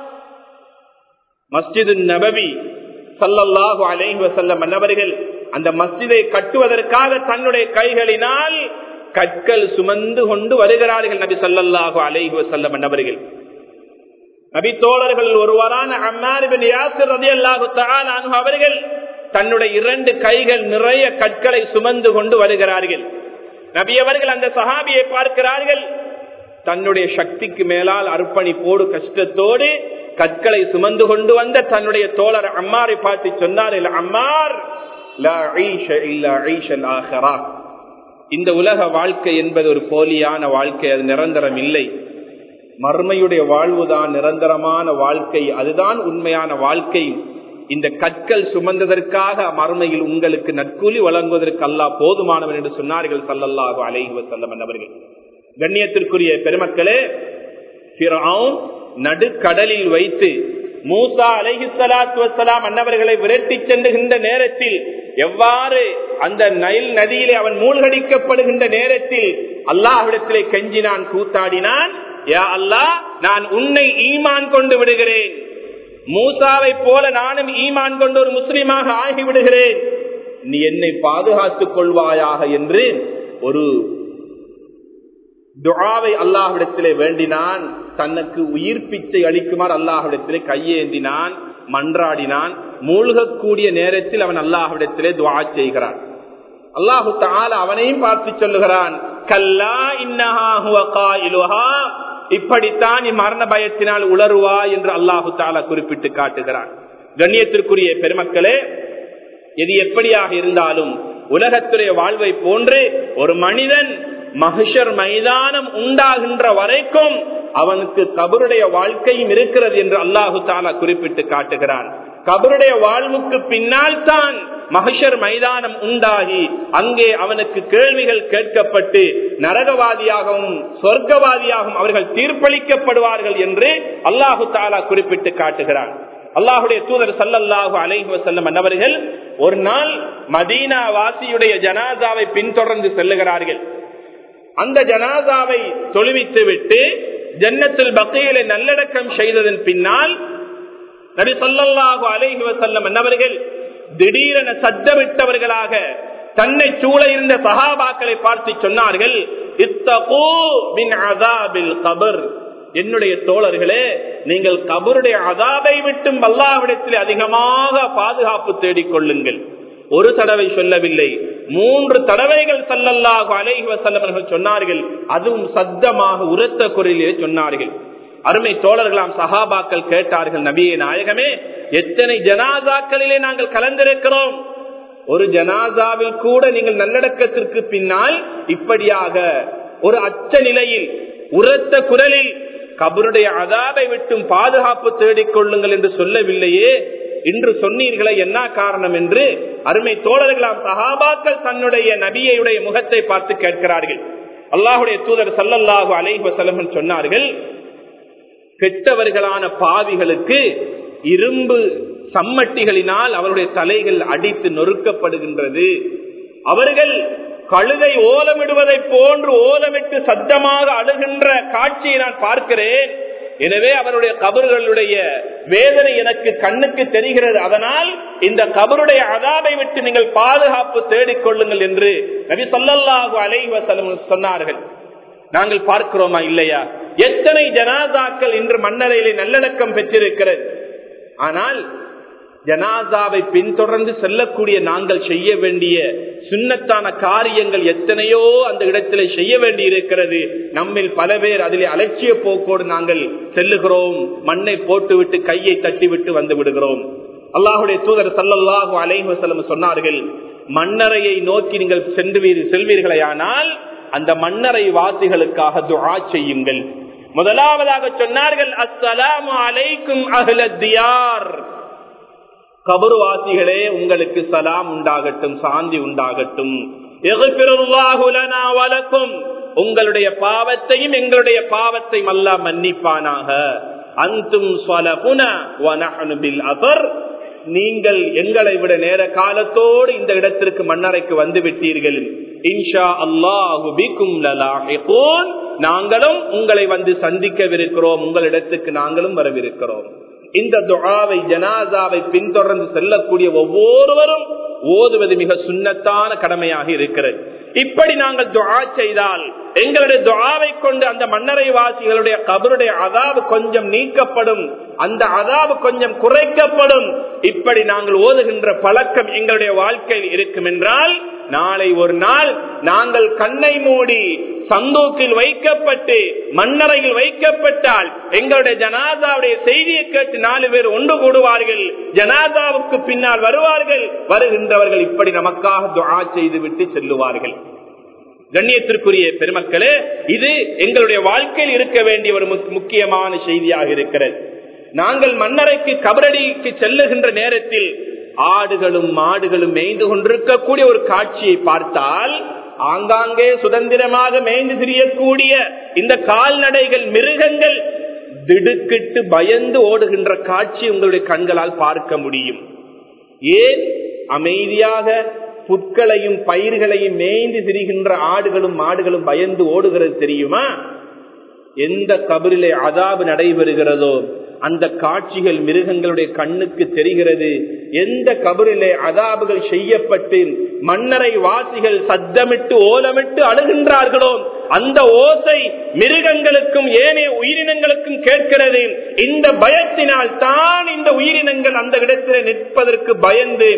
மஸ்ஜிது நபவி சல்லல்லாஹு அலைஹி வஸல்லம் அன்னவர்கள் அந்த மஸ்ஜிதை கட்டுவதற்காக தன்னுடைய கைகளினால் கற்கள் சுமந்து கொண்டு வருகிறார்கள் நபி சல்லல்லாஹு அலைஹி வஸல்லம் அன்னவர்கள் நபி தோழர்கள் ஒருவரான அம்மார் பின் யாசிர் ரலியல்லாஹு தஆலா அன்ஹு அவர்கள் தன்னுடைய இரண்டு கைகள் நிறைய கற்களை சுமந்து கொண்டு வருகிறார்கள் நபி அவர்கள் அந்த சஹாபியை பார்க்கிறார்கள் தன்னுடைய சக்திக்கு மேலால் அர்ப்பணிப்போடு கஷ்டத்தோடு கற்களை சுமந்து கொண்டு வந்த தன்னுடைய தோழர் அம்மாரை பார்த்து சொன்னார்கள் அம்மார் லா ஈஷ இல்லா ஈஷல் ஆஹரா இந்த உலக வாழ்க்கை என்பது ஒரு போலியான வாழ்க்கை அது நிரந்தரம் இல்லை மர்மையுடைய வாழ்வுதான் நிரந்தரமான வாழ்க்கை அதுதான் உண்மையான வாழ்க்கை இந்த கற்கள் சுமந்ததற்காக மறுமையில் உங்களுக்கு நற்கூலி வழங்குவதற்கு அல்லா போதுமானவன் என்று சொன்னார்கள் சல்லல்லாஹு அலைஹி வசல்லம் அவர்கள் கண்ணியத்திற்குரிய பெருமக்களே நடுக்கடலில் வைத்து மூசா அலைஹி சலாத்து வசலாம் அன்னவர்களை விரட்டி சென்றுகின்ற நேரத்தில் எவ்வாறு அந்த நைல் நதியிலே அவன் மூழ்கடிக்கப்படுகின்ற நேரத்தில் அல்லாஹ்விடத்திலே கெஞ்சினான் கூத்தாடினான் யா அல்லாஹ் நான் உன்னை ஈமான் கொண்டு விடுகிறேன் மூசாவை போல நானும் ஈமான் கொண்டு ஒரு முஸ்லீமாக ஆகிவிடுகிறேன் நீ என்னை பாதுகாத்துக் கொள்வாயாக என்று ஒரு துழாவை அல்லாஹ்விடத்திலே வேண்டினான் தனக்கு உயிர் பிச்சை அளிக்குமாறு அல்லாஹ்விடத்திலே கையேந்தினான் மன்றாடினான் மூழ்கக்கூடிய நேரத்தில் அவன் அல்லாஹ்விடத்திலே துவா செய்கிறான் அல்லாஹு தால அவனையும் பார்த்து சொல்லுகிறான் கல்லா இன்னஹா இப்படித்தான் இம்மரண பயத்தினால் உளருவா என்று அல்லாஹு தாலா குறிப்பிட்டு காட்டுகிறான் கண்ணியத்திற்குரிய பெருமக்களே எது எப்படியாக இருந்தாலும் உலகத்துடைய வாழ்வை போன்று ஒரு மனிதன் மகிஷர் மைதானம் உண்டாகின்ற வரைக்கும் அவனுக்கு கபருடைய வாழ்க்கையும் இருக்கிறது என்று அல்லாஹு தாலா குறிப்பிட்டு காட்டுகிறான் கபருடைய வாழ்வுக்கு பின்னால் தான் மகஷர் மைதானம் உண்டாகி அங்கே அவனுக்கு கேள்விகள் கேட்கப்பட்டு நரகவாதியாகவும் சொர்க்கவாதியாகவும் அவர்கள் தீர்ப்பளிக்கப்படுவார்கள் என்று அல்லாஹு தாலா குறிப்பிட்டு காட்டுகிறான் அல்லாஹுடைய தூதர் சல்லல்லாஹு அலைஹி வசல்லம் அன்னவர்கள் ஒரு நாள் மதீனா வாசியுடைய ஜனாதாவை பின்தொடர்ந்து செல்லுகிறார்கள் அந்த ஜனாதாவை தொழுவித்து விட்டு ஜன்னத்தில் பக்கையில நல்லடக்கம் செய்ததன் பின்னால் நபி சொல்லல்லாஹு அலைஹி வசல்லம் அன்னவர்கள் திடீரென சத்தமிட்டவர்களாக தன்னை சூழ இருந்த சகாபாக்களை பார்த்து சொன்னார்கள் கபர் என்னுடைய தோழர்களே நீங்கள் கபருடைய அதாபை விட்டும் அல்லாவிடத்தில் அதிகமாக பாதுகாப்பு தேடிக் கொள்ளுங்கள் ஒரு தடவை சொல்லவில்லை மூன்று தடவைகள் சல்லல்லாஹு அலைஹி வசல்லவர்கள் சொன்னார்கள் அதுவும் சத்தமாக உரத்த குரலிலே சொன்னார்கள் அருமை தோழர்களாம் சஹாபாக்கள் கேட்டார்கள் நபியே நாயகமே எத்தனை ஜனாதாக்களிலே நாங்கள் கலந்திருக்கிறோம் ஒரு ஜனாதாவில் கூட நீங்கள் நல்லடக்கத்திற்கு பின்னால் இப்படியாக ஒரு அச்ச நிலையில் உரத்த குரலில் கபருடைய அதாவை விட்டும் பாதுகாப்பு தேடிக் கொள்ளுங்கள் என்று சொல்லவில்லையே இன்று சொன்னீர்களே என்ன காரணம் என்று அருமை தோழர்களாம் சஹாபாக்கள் தன்னுடைய நபியையுடைய முகத்தை பார்த்து கேட்கிறார்கள் அல்லாஹுடைய தூதர் சல்லல்லாஹு அலைஹி வஸல்லம் சொன்னார்கள் கெட்டவர்களான பாவிகளுக்கு இரும்பு சம்மட்டிகளினால் அவருடைய தலைகள் அடித்து நொறுக்கப்படுகின்றது அவர்கள் கழுதை ஓலமிடுவதை போன்று ஓலமிட்டு சத்தமாக அழுகின்ற காட்சியை நான் பார்க்கிறேன் எனவே அவருடைய கபர்களுடைய வேதனை எனக்கு கண்ணுக்கு தெரிகிறது அதனால் இந்த கபருடைய அதாவை விட்டு நீங்கள் பாதுகாப்பு தேடிக்கொள்ளுங்கள் என்று நபி சொல்லல்லாஹு அலைவசலம் சொன்னார்கள் நாங்கள் பார்க்கிறோமா இல்லையா எத்தனை ஜனாதாக்கள் இன்று மன்னரையிலே நல்லடக்கம் பெற்றிருக்கிறது ஆனால் ஜனாதாவை பின்தொடர்ந்து செல்லக்கூடிய நாங்கள் செய்ய வேண்டிய சுண்ணத்தான காரியங்கள் எத்தனையோ அந்த இடத்திலே செய்ய வேண்டி இருக்கிறது நம்மில் பல பேர் அதிலே அலட்சிய போக்கோடு நாங்கள் செல்லுகிறோம் மண்ணை போட்டுவிட்டு கையை தட்டிவிட்டு வந்து விடுகிறோம் அல்லாஹுடைய தூதர் சல்லல்லாஹு அலைவசலம் சொன்னார்கள் மன்னரையை நோக்கி நீங்கள் சென்று செல்வீர்களே ஆனால் அந்த மன்னரை வாசிகளுக்காக துஆ செய்யுங்கள் முதலாவதாக சொன்னார்கள் அஸ்ஸலாமு அலைக்கும் அஹ்லத்தியார் கபருவாசிகளே உங்களுக்கு சலாம் உண்டாகட்டும் சாந்தி உண்டாகட்டும் வலக்கும் உங்களுடைய பாவத்தையும் எங்களுடைய பாவத்தையும் அல்லா மன்னிப்பானாக அந்தும் நீங்கள் எங்களை விட நேர காலத்தோடு இந்த இடத்திற்கு மன்னரைக்கு வந்து விட்டீர்கள் இன்ஷா அல்லாஹுபிக்கும் நாங்களும் உங்களை வந்து சந்திக்கவிருக்கிறோம் உங்களிடத்துக்கு நாங்களும் வரவிருக்கிறோம் இந்த துகாவை ஜனாதாவை பின்தொடர்ந்து செல்லக்கூடிய ஒவ்வொருவரும் ஓதுவது மிக சுண்ணத்தான கடமையாக இருக்கிறது இப்படி நாங்கள் துவா செய்தால் எங்களுடைய துவாவை கொண்டு அந்த மன்னரை வாசிகளுடைய கபருடைய அதாவு கொஞ்சம் நீக்கப்படும் அந்த அதாவு கொஞ்சம் குறைக்கப்படும் இப்படி நாங்கள் ஓதுகின்ற பழக்கம் எங்களுடைய வாழ்க்கையில் இருக்கும் என்றால் நாளை ஒரு நாள் நாங்கள் கண்ணை மூடி சந்தூக்கில் வைக்கப்பட்டு மண்ணறையில் வைக்கப்பட்டால் எங்களுடைய ஜனாதாவுடைய செய்தியை கேட்டு நாலு பேர் ஒன்று கூடுவார்கள் ஜனாதாவுக்கு பின்னால் வருவார்கள் வருகின்றவர்கள் இப்படி நமக்காக துவா செய்து விட்டு செல்லுவார்கள் கண்ணியத்திற்குரிய பெருமக்களே இது எங்களுடைய வாழ்க்கையில் இருக்க வேண்டிய ஒரு முக்கியமான செய்தியாக இருக்கிறது நாங்கள் மன்னரைக்கு கபரடிக்கு செல்லுகின்ற நேரத்தில் ஆடுகளும் மாடுகளும் மேய்ந்து கொண்டிருக்கக்கூடிய ஒரு காட்சியை பார்த்தால் ஆங்காங்கே சுதந்திரமாக மேய்ந்து திரியக்கூடிய இந்த கால்நடைகள் மிருகங்கள் திடுக்கிட்டு பயந்து ஓடுகின்ற காட்சி உங்களுடைய கண்களால் பார்க்க முடியும் ஏன் அமைதியாக புற்களையும் பயிர்களையும் மேய்ந்து திரிகின்ற ஆடுகளும் மாடுகளும் பயந்து ஓடுகிறது தெரியுமா எந்த கபரிலே அதாபு நடைபெறுகிறதோ அந்த காட்சிகள் மிருகங்களுடைய கண்ணுக்கு தெரிகிறது எந்த கபரிலே அதாபுகள் செய்யப்பட்டு மன்னரை வாசிகள் சத்தமிட்டு ஓலமிட்டு அழுகின்றார்களோ அந்த ஓசை மிருகங்களுக்கும் ஏனைய உயிரினங்களுக்கும் கேட்கிறது இந்த பயத்தினால் தான் இந்த உயிரினங்கள் அந்த இடத்தில் நிற்பதற்கு பயந்து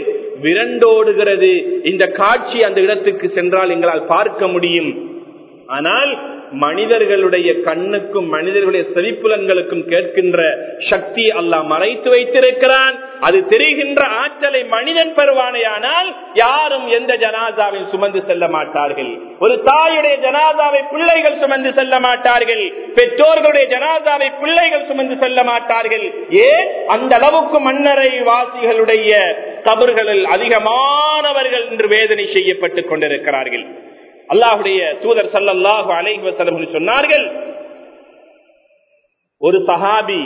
விரண்டோடுகிறது இந்த காட்சி அந்த இடத்துக்கு சென்றால் எங்களால் பார்க்க முடியும் ஆனால் மனிதர்களுடைய கண்ணுக்கும் மனிதர்களுடைய செவிப்புலன்களுக்கும் கேட்கின்ற சக்தி அல்லாஹ் மறைத்து வைத்திருக்கிறான் அது தெரிகின்ற ஆற்றலை மனிதன் பெறுவானேயானால் யாரும் எந்த ஜனாதாவில் சுமந்து செல்ல மாட்டார்கள் ஒரு தாயுடைய ஜனாதாவை பிள்ளைகள் சுமந்து செல்ல மாட்டார்கள் பெற்றோர்களுடைய ஜனாதாவை பிள்ளைகள் சுமந்து செல்ல மாட்டார்கள் ஏன் அந்த அளவுக்கு மன்னரை வாசிகளுடைய கபர்களில் அதிகமானவர்கள் இன்று வேதனை செய்யப்பட்டுக் கொண்டிருக்கிறார்கள் அல்லாஹுடைய தூதர் சல்லல்லாஹு அலைஹி வஸல்லம் சொன்னார்கள் ஒரு சஹாபி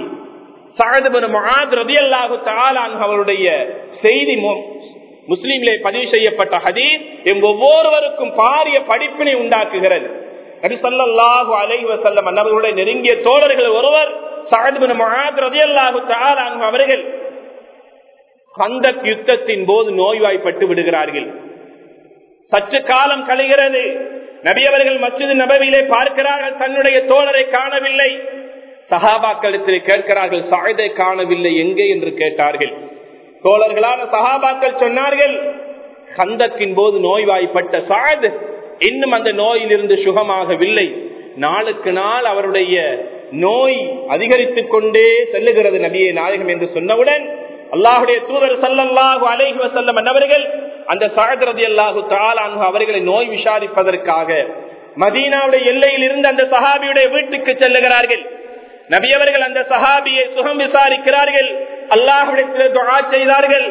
அவருடைய செய்தி முஸ்லீம்லே பதிவு செய்யப்பட்ட ஹதீஸ் எம் ஒவ்வொருவருக்கும் பாரிய படிப்பினை உண்டாக்குகிறது நபி சல்லாஹூ அலைஹி வசல்லம் அவர்களுடைய நெருங்கிய தோழர்கள் ஒருவர் சாதிபின் அவர்கள் கந்தக் யுத்தத்தின் போது நோய்வாய்ப்பட்டு விடுகிறார்கள் சற்று காலம் கழிகிறது நபியவர்கள் மசித நபவிலே பார்க்கிறார்கள் தன்னுடைய தோழரை காணவில்லை சகாபாக்களிடத்தில் கேட்கிறார்கள் சாயதை காணவில்லை எங்கே என்று கேட்டார்கள் தோழர்களான சகாபாக்கள் சொன்னார்கள் கந்தக்கின் போது நோய்வாய்ப்பட்ட சாயது இன்னும் அந்த நோயிலிருந்து சுகமாகவில்லை நாளுக்கு நாள் அவருடைய நோய் அதிகரித்துக் கொண்டே செல்லுகிறது நபியை நாயகம் என்று சொன்னவுடன் அல்லாஹுடைய தூதர் சல்லல்லாஹு அலைஹி வசல்லம் என்னவர்கள் அந்த சாகரதி அல்லாஹு தாலானு அவர்களை நோய் விசாரிப்பதற்காக மதீனாவுடைய எல்லையில் இருந்து அந்த சஹாபியுடைய வீட்டுக்கு செல்லுகிறார்கள் நபி அவர்கள் அந்த சஹாபியை சுகம் விசாரிக்கிறார்கள் அல்லாஹுடைய துஆ செய்தார்கள்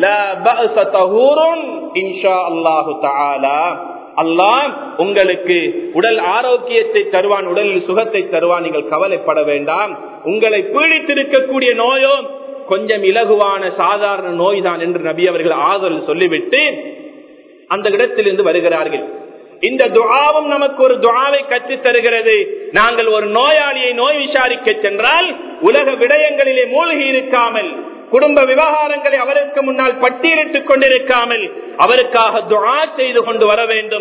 அல்லாஹ் உங்களுக்கு உடல் ஆரோக்கியத்தை தருவான் உடலில் சுகத்தை தருவான் நீங்கள் கவலைப்பட வேண்டாம் உங்களை பீடித்திருக்கக்கூடிய நோயோ கொஞ்சம் இலகுவான சாதாரண நோய் தான் என்று நபி அவர்கள் ஆதரவு சொல்லிவிட்டு அந்த இடத்திலிருந்து வருகிறார்கள் இந்த துவாவும் நமக்கு ஒரு துவாவை கற்றுத் தருகிறது நாங்கள் ஒரு நோயாளியை நோய் விசாரிக்க சென்றால் உலக விடயங்களிலே மூழ்கி இருக்காமல் குடும்ப விவகாரங்களை அவருக்கு முன்னால் பட்டியலிட்டுக் கொண்டிருக்காமல் அவருக்காக துவா செய்து கொண்டு வர வேண்டும்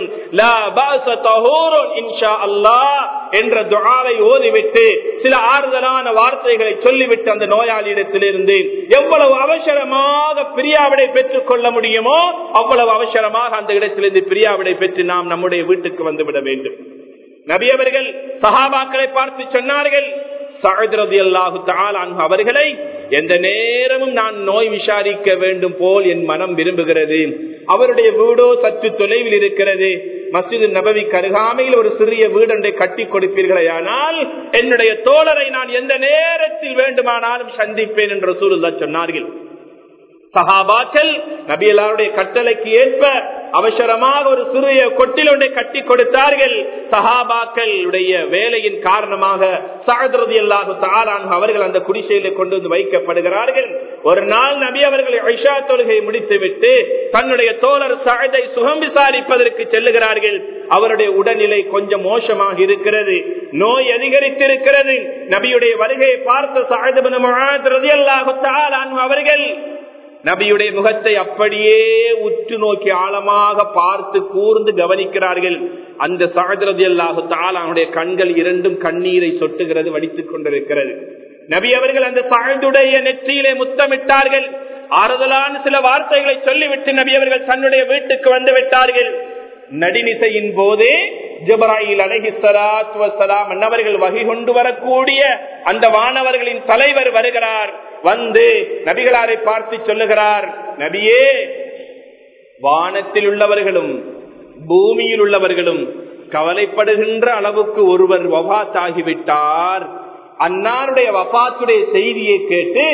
என்ற துவாவை ஓதிவிட்டு சில ஆறுதலான வார்த்தைகளை சொல்லிவிட்டு அந்த நோயாளியிடத்திலிருந்து எவ்வளவு அவசரமாக பிரியாவிடை பெற்றுக் கொள்ள முடியுமோ அவ்வளவு அவசரமாக அந்த இடத்திலிருந்து பிரியாவிடை பெற்று நாம் நம்முடைய வீட்டுக்கு வந்துவிட வேண்டும் நபியவர்கள் சகாபாக்களை பார்த்து சொன்னார்கள் அவர்களை எந்த நேரமும் நான் நோய் விசாரிக்க வேண்டும் போல் என் மனம் விரும்புகிறது அவருடைய வீடோ சற்று தொலைவில் இருக்கிறது மசிது நபவி கருகாமையில் ஒரு சிறிய வீடொன்றை கட்டி கொடுப்பீர்களே ஆனால் என்னுடைய தோழரை நான் எந்த நேரத்தில் வேண்டுமானாலும் சந்திப்பேன் என்று சூழல் சொன்னார்கள் சகாபாக்கள் நபியலாருடைய கட்டளைக்கு ஏற்ப அவசரமாக ஒரு சிறிய கொட்டில் ஒன்றை கட்டி கொடுத்தார்கள் சகாபாக்களுடைய வேலையின் காரணமாக சாகதிரதி அல்லாஹு தாரான் அவர்கள் அந்த குடிசையில கொண்டு வந்து வைக்கப்படுகிறார்கள் ஒரு நாள் நபி அவர்கள் ஐஷா தொழுகை முடித்துவிட்டு தன்னுடைய தோழர் சாயதை சுகம் விசாரிப்பதற்கு செல்லுகிறார்கள் அவருடைய உடல்நிலை கொஞ்சம் மோசமாக இருக்கிறது நோய் அதிகரித்திருக்கிறது நபியுடைய வருகையை பார்த்த சாயதபன் அல்லாஹு தாரான் அவர்கள் நபியுடைய முகத்தை அப்படியே உற்று நோக்கி ஆழமாக பார்த்து கூர்ந்து கவனிக்கிறார்கள் அந்த சகதிரதி அல்லாஹு தாலானுடைய கண்கள் இரண்டும் கண்ணீரை சொட்டுகிறது வடித்துக் கொண்டிருக்கிறது நபி அவர்கள் அந்த சாய்ந்துடைய நெற்றியிலே முத்தமிட்டார்கள் ஆறுதலான சில வார்த்தைகளை சொல்லிவிட்டு நபி அவர்கள் தன்னுடைய வீட்டுக்கு வந்து விட்டார்கள் நடினிசையின் போதே ஜபராயில் அலஹி சலாத் வசலாம் அன்னவர்கள் வகை கொண்டு வரக்கூடிய அந்த வானவர்களின் தலைவர் வருகிறார் வந்து நபிகளாரை பார்த்து சொல்லுகிறார் நபியே வானத்தில் உள்ளவர்களும் பூமியில் உள்ளவர்களும் கவலைப்படுகின்ற அளவுக்கு ஒருவர் வபாத்தாகிவிட்டார் அன்னாருடைய வபாத்துடைய செய்தியை கேட்டு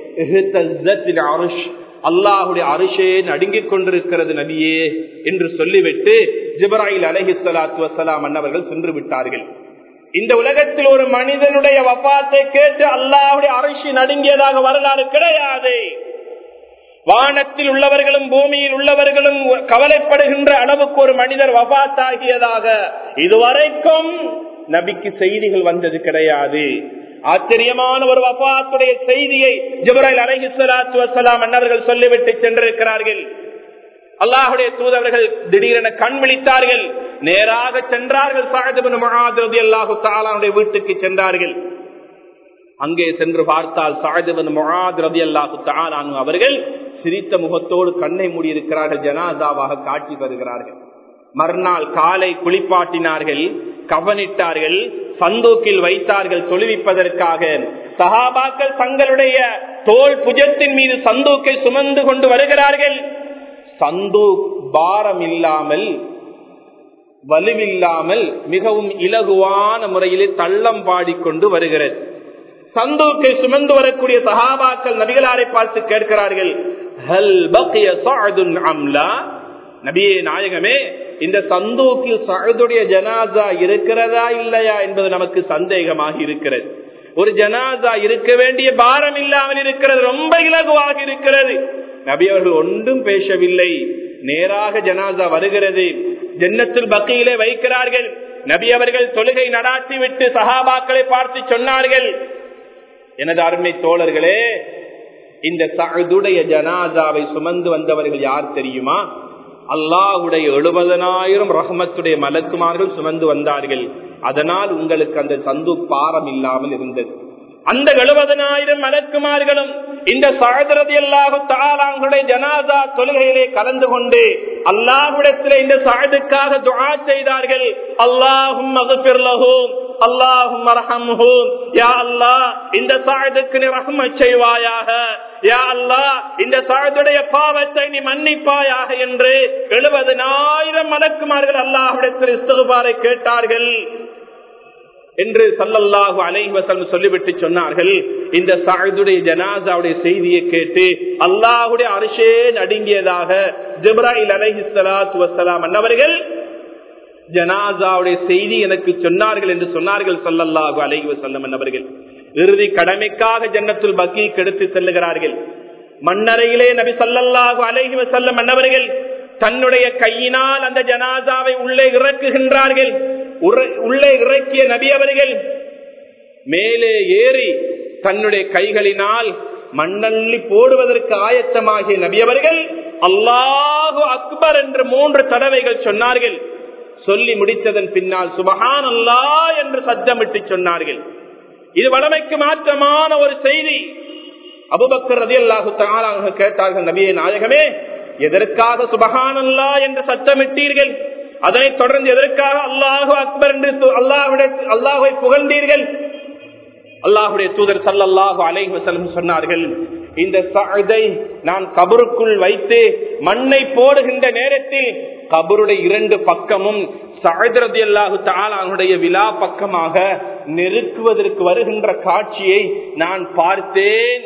அல்லாஹுடைய அரிசே நடுங்கிக் கொண்டிருக்கிறது நபியே என்று சொல்லிவிட்டு ஜிபராயில் அலஹி சலாத்து வசலாம் அன்னவர்கள் சென்று விட்டார்கள் இந்த உலகத்தில் ஒரு மனிதனுடைய வப்பாத்தை கேட்டு அல்லாஹுடைய அரிசி நடுங்கியதாக வரலாறு கிடையாது வானத்தில் உள்ளவர்களும் பூமியில் உள்ளவர்களும் கவலைப்படுகின்ற அளவுக்கு ஒரு மனிதர் வபாத்தாகியதாக இதுவரைக்கும் நபிக்கு செய்திகள் வந்தது கிடையாது ஆச்சரியமான ஒரு வபாத்துடைய செய்தியை ஜிபரால் அலஹி சலாத்து வசலாம் அன்னவர்கள் சொல்லிவிட்டு சென்றிருக்கிறார்கள் அல்லாஹுடைய தூதவர்கள் திடீரென கண் விழித்தார்கள் நேராக சென்றார்கள் சாயதபின் மகாதிரதி அல்லாஹு தாலானுடைய வீட்டுக்கு சென்றார்கள் அங்கே சென்று பார்த்தால் சாயதபின் மகாதிரதி அல்லாஹு தாலானு அவர்கள் சிரித்த முகத்தோடு கண்ணை மூடியிருக்கிறார்கள் ஜனாதாவாக காட்சி வருகிறார்கள் மறுநாள் காலை குளிப்பாட்டினார்கள் கவனிட்டார்கள் சந்தூக்கில் வைத்தார்கள் தொழுவிப்பதற்காக சஹாபாக்கள் தங்களுடைய தோல் புஜத்தின் மீது சந்தூக்கை சுமந்து கொண்டு வருகிறார்கள் சந்தூக் பாரம் இல்லாமல் வலுவில்லாமல் மிகவும் இலகுவான முறையிலே தள்ளம் பாடிக்கொண்டு வருகிறது சந்தூக்கை சுமந்து வரக்கூடிய சஹாபாக்கள் நபிகளாரை பார்த்து கேட்கிறார்கள் ஹல் பக்கிய சாதுன் அம்லா நபியே நாயகமே இந்த சந்தூக்கில் சழுதுடைய ஜனாசா இருக்கிறதா இல்லையா என்பது நமக்கு சந்தேகமாக இருக்கிறது ஒரு ஜனாசா இருக்க வேண்டிய பாரம் இல்லாமல் இருக்கிறது ரொம்ப இலகுவாக இருக்கிறது நபி அவர்கள் ஒன்றும் பேசவில்லை நேராக ஜனாசா வருகிறது ஜன்னத்தில் பக்கையிலே வைக்கிறார்கள் நபி அவர்கள் தொழுகை நடாத்தி விட்டு சஹாபாக்களை பார்த்து சொன்னார்கள் எனது அருமை தோழர்களே இந்த சதுடைய ஜனாசாவை சுமந்து வந்தவர்கள் யார் தெரியுமா அல்லாஹுடைய எழுபதனாயிரம் ரஹமத்துடைய மலக்குமார்கள் சுமந்து வந்தார்கள் அதனால் உங்களுக்கு அந்த சந்து பாரம் இல்லாமல் இருந்தது அந்த எழுபதனாயிரம் மலக்குமார்களும் இந்த சாதரதி அல்லாஹு தாலாங்களுடைய ஜனாதா தொழுகையிலே கலந்து கொண்டு அல்லாஹுடத்திலே இந்த சாதுக்காக துவா செய்தார்கள் அல்லாஹும் மகப்பிர்லகும் அல்லாஹும் அரஹம்ஹும் யா அல்லாஹ் இந்த சாதுக்கு நீ ரஹ்மத் செய்வாயாக யா அல்லாஹ் இந்த சாதுடைய பாவத்தை நீ மன்னிப்பாயாக என்று எழுபதனாயிரம் மலக்குமார்கள் அல்லாஹுடத்தில் இஸ்தகுபாரை கேட்டார்கள் என்று சல்லல்லாஹு அலைவசம் சொல்லிவிட்டு சொன்னார்கள் இந்த சாயுடைய ஜனாசாவுடைய செய்தியை கேட்டு அல்லாஹுடைய அரிசே நடுங்கியதாக ஜிப்ராஹில் அலஹி சலாத்து வசலாம் அன்னவர்கள் ஜனாசாவுடைய செய்தி எனக்கு சொன்னார்கள் என்று சொன்னார்கள் சல்லல்லாஹு அலைஹி வசல்லம் அன்னவர்கள் இறுதி கடமைக்காக ஜன்னத்துல் பக்கி கெடுத்து செல்லுகிறார்கள் மண்ணறையிலே நபி சல்லல்லாஹு அலைஹி வசல்லம் அன்னவர்கள் தன்னுடைய கையினால் அந்த ஜனாசாவை உள்ளே இறக்குகின்றார்கள் உள்ளே இறக்கிய நபி அவர்கள் மேலே ஏறி தன்னுடைய கைகளினால் மண்ணள்ளி போடுவதற்கு ஆயத்தமாகிய நபி அவர்கள் அல்லாஹு அக்பர் என்று மூன்று தடவைகள் சொன்னார்கள் சொல்லி முடித்ததன் பின்னால் சுபஹான் அல்லா என்று சத்தமிட்டு சொன்னார்கள் இது வளமைக்கு மாற்றமான ஒரு செய்தி அபுபக்கர் ரதி அல்லாஹு தாளாக கேட்டார்கள் நபியை நாயகமே எதற்காக சுபஹானல்லா என்று சத்தமிட்டீர்கள் அதனைத் தொடர்ந்து எதற்காக அல்லாஹு அக்பர் என்று அல்லாஹுடைய அல்லாஹுவை புகழ்ந்தீர்கள் அல்லாஹுடைய தூதர் சல்லல்லாஹு அலைஹி வஸல்லம் சொன்னார்கள் இந்த சஅதை நான் கபருக்குள் வைத்து மண்ணை போடுகின்ற நேரத்தில் கபருடைய இரண்டு பக்கமும் சஅதரதி அல்லாஹு தாலானுடைய விழா பக்கமாக நெருக்குவதற்கு வருகின்ற காட்சியை நான் பார்த்தேன்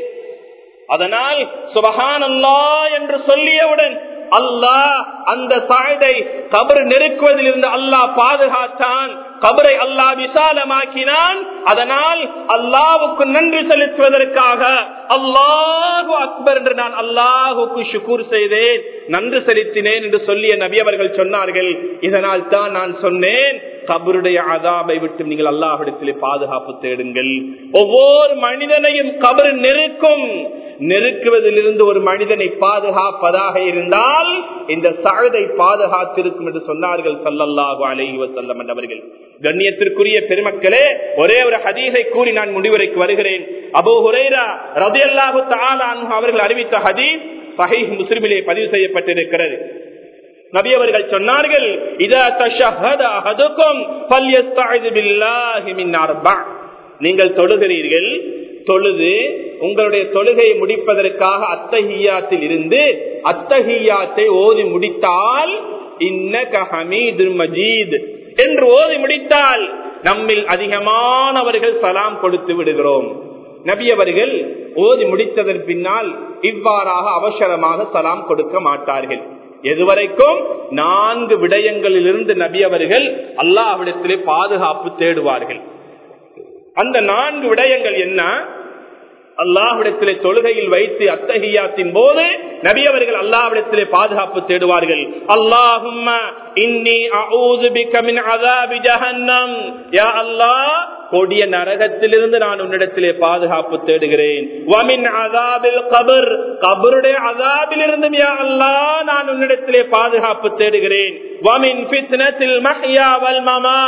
அதனால் சுபஹான் அல்லா என்று சொல்லியவுடன் அல்லாஹ் அந்த சாயதை கபர் நெருக்குவதில் இருந்து அல்லாஹ் பாதுகாத்தான் கபரை அல்லாஹ் விசாலமாக்கினான் அதனால் அல்லாவுக்கு நன்றி செலுத்துவதற்காக அல்லாஹு அக்பர் என்று நான் அல்லாஹுக்கு சுக்கூர் செய்தேன் நன்றி செலுத்தினேன் என்று சொல்லிய நபி அவர்கள் சொன்னார்கள் இதனால் தான் நான் சொன்னேன் கபருடைய அதாபை விட்டு நீங்கள் அல்லாஹிடத்திலே பாதுகாப்பு தேடுங்கள் ஒவ்வொரு மனிதனையும் கபர் நெருக்கும் நெருக்குவதிலிருந்து ஒரு மனிதனை பாதுகாப்பதாக இருந்தால் இந்த சழுதை பாதுகாத்திருக்கும் என்று சொன்னார்கள் சல்லல்லாஹு அலைஹி வசல்லம் அவர்கள் கண்ணியத்திற்குரிய பெருமக்களே ஒரே ஒரு ஹதீஸை கூறி நான் முடிவுரைக்கு வருகிறேன் அபு ஹுரைரா ரதியல்லாஹு தாலான் அவர்கள் அறிவித்த ஹதீஸ் சஹீஹ் முஸ்லிமிலே பதிவு செய்யப்பட்டிருக்கிறது நபி அவர்கள் சொன்னார்கள் இதா தஷஹத அஹதுக்கும் ஃபல்யஸ்தஇது பில்லாஹி மின் அர்பா நீங்கள் தொழுகிறீர்கள் தொழுது உங்களுடைய தொழுகையை முடிப்பதற்காக அத்தஹியாத்தில் இருந்து அத்தஹியாத்தை ஓதி முடித்தால் இன்னக ஹமீதுல் மஜீத் என்று ஓதி முடித்தால் நம்மில் அதிகமானவர்கள் சலாம் கொடுத்து விடுகிறோம் நபி அவர்கள் ஓதி முடித்ததன் பின்னால் இவ்வாறாக அவசரமாக சலாம் கொடுக்க மாட்டார்கள் எதுவரைக்கும் நான்கு விடயங்களிலிருந்து நபி அவர்கள் அல்லாஹ்விடத்திலே பாதுகாப்பு தேடுவார்கள் அந்த நான்கு விடயங்கள் என்ன அல்லாஹ்விடத்திலே தொழுகையில் வைத்து அத்தகையாத்தின் போது நபி அவர்கள் அல்லாஹ்விடத்திலே பாதுகாப்பு தேடுவார்கள் அல்லாஹும்ம இன்னி அஊது பிக மின் அஸாபி ஜஹன்னம் யா அல்லாஹ் கொடிய நரகத்திலிருந்து நான் உன்னிடத்திலே பாதுகாப்பு தேடுகிறேன் வமின் அஸாபில் கபர் கபருடைய அஸாபிலிருந்து யா அல்லாஹ் நான் உன்னிடத்திலே பாதுகாப்பு தேடுகிறேன் வமின் ஃபித்னத்தில் மஹ்யா வல் மமாத்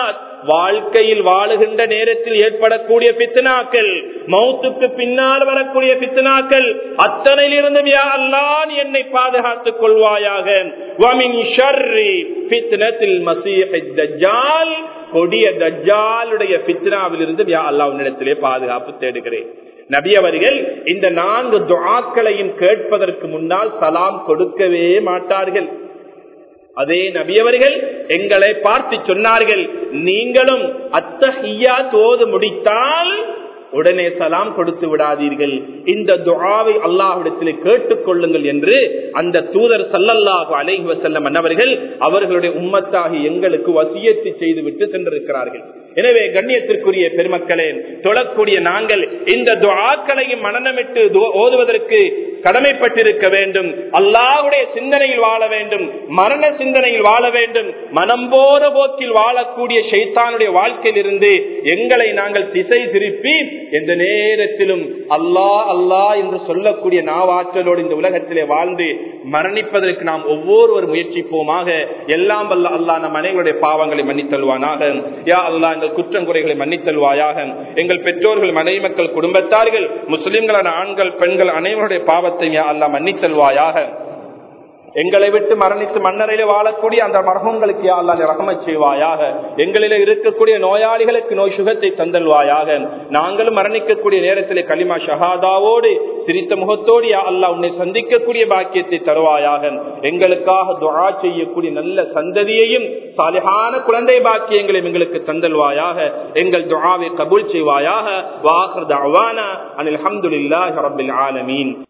வாழ்க்கையில் வாழுகின்ற நேரத்தில் ஏற்படக்கூடிய பித்தனாக்கள் மௌத்துக்கு பின்னால் வரக்கூடிய பித்தனாக்கள் அத்தனையிலிருந்து யா அல்லாஹ் நீ என்னை பாதுகாத்துக் கொள்வாயாக வமின் ஷர்ரி ஃபித்னத்தில் மஸீஹித் தஜ்ஜால் கொடிய தஜ்ஜாலுடைய பித்னாவிலிருந்து யா அல்லாஹ் உன்னிடத்திலே பாதுகாப்பு தேடுகிறேன் நபி அவர்கள் இந்த நான்கு துஆக்களையும் கேட்பதற்கு முன்னால் சலாம் கொடுக்கவே மாட்டார்கள் அதே நபியவர்கள் எங்களை பார்த்து சொன்னார்கள் நீங்களும் அத்தஹியா தோது முடித்தால் உடனே சலாம் கொடுத்து விடாதீர்கள் இந்த துஆவை அல்லாஹ்விடத்தில் கேட்டுக் கொள்ளுங்கள் என்று அந்த தூதர் சல்லல்லாஹு அலைஹி வஸல்லம் அன்னவர்கள் அவர்களுடைய உம்மத்தாகி எங்களுக்கு வசியத்து செய்துவிட்டு சென்றிருக்கிறார்கள் எனவே கண்ணியத்திற்குரிய பெருமக்களே தொழக்கூடிய நாங்கள் இந்த துஆக்களையும் மனநமிட்டு து- ஓதுவதற்கு கடமைப்பட்டிருக்க வேண்டும் அல்லாஹ்வுடைய சிந்தனையில் வாழ வேண்டும் மரண சிந்தனையில் வாழ வேண்டும் மனம் போற போக்கில் வாழக்கூடிய ஷைத்தானுடைய வாழ்க்கையில் இருந்து எங்களை நாங்கள் திசை திருப்பி எந்த நேரத்திலும் அல்லாஹ் அல்லாஹ் என்று சொல்லக்கூடிய நாவாற்றலோடு இந்த உலகத்திலே வாழ்ந்து மரணிப்பதற்கு நாம் ஒவ்வொருவர் முயற்சிப்போமாக எல்லாம் வல்ல அல்லாஹ் நம் அனைவருடைய பாவங்களை மன்னித்தல்வானாக யா அல்லாஹ் எங்கள் குற்றங்குறைகளை மன்னித்தல்வாயாக எங்கள் பெற்றோர்கள் மனைவி மக்கள் குடும்பத்தார்கள் முஸ்லிம்களான ஆண்கள் பெண்கள் அனைவருடைய பாவத்தை யா அல்லாஹ் மன்னித்தல்வாயாக எங்களை விட்டு மரணித்து மன்னரையில வாழக்கூடிய அந்த மரகங்களுக்கு யா அல்லாஹ் ரஹமத் செய்வாயாக எங்களில இருக்கக்கூடிய நோயாளிகளுக்கு நோய் சுகத்தை தந்தல்வாயாக நாங்களும் மரணிக்கக்கூடிய நேரத்திலே கலிமா ஷஹாதாவோடு சிரித்த முகத்தோடு யா அல்லாஹ் உன்னை சந்திக்கக்கூடிய பாக்கியத்தை தருவாயாக எங்களுக்காக துஆ செய்யக்கூடிய நல்ல சந்ததியையும் சாலிஹான குழந்தை பாக்கியங்களையும் எங்களுக்கு தந்தல்வாயாக எங்கள் துஆவை கபூல் செய்வாயாக வாஹர் தஅவானா அனில் ஹம்துலில்லாஹி ரப்பில் ஆலமீன்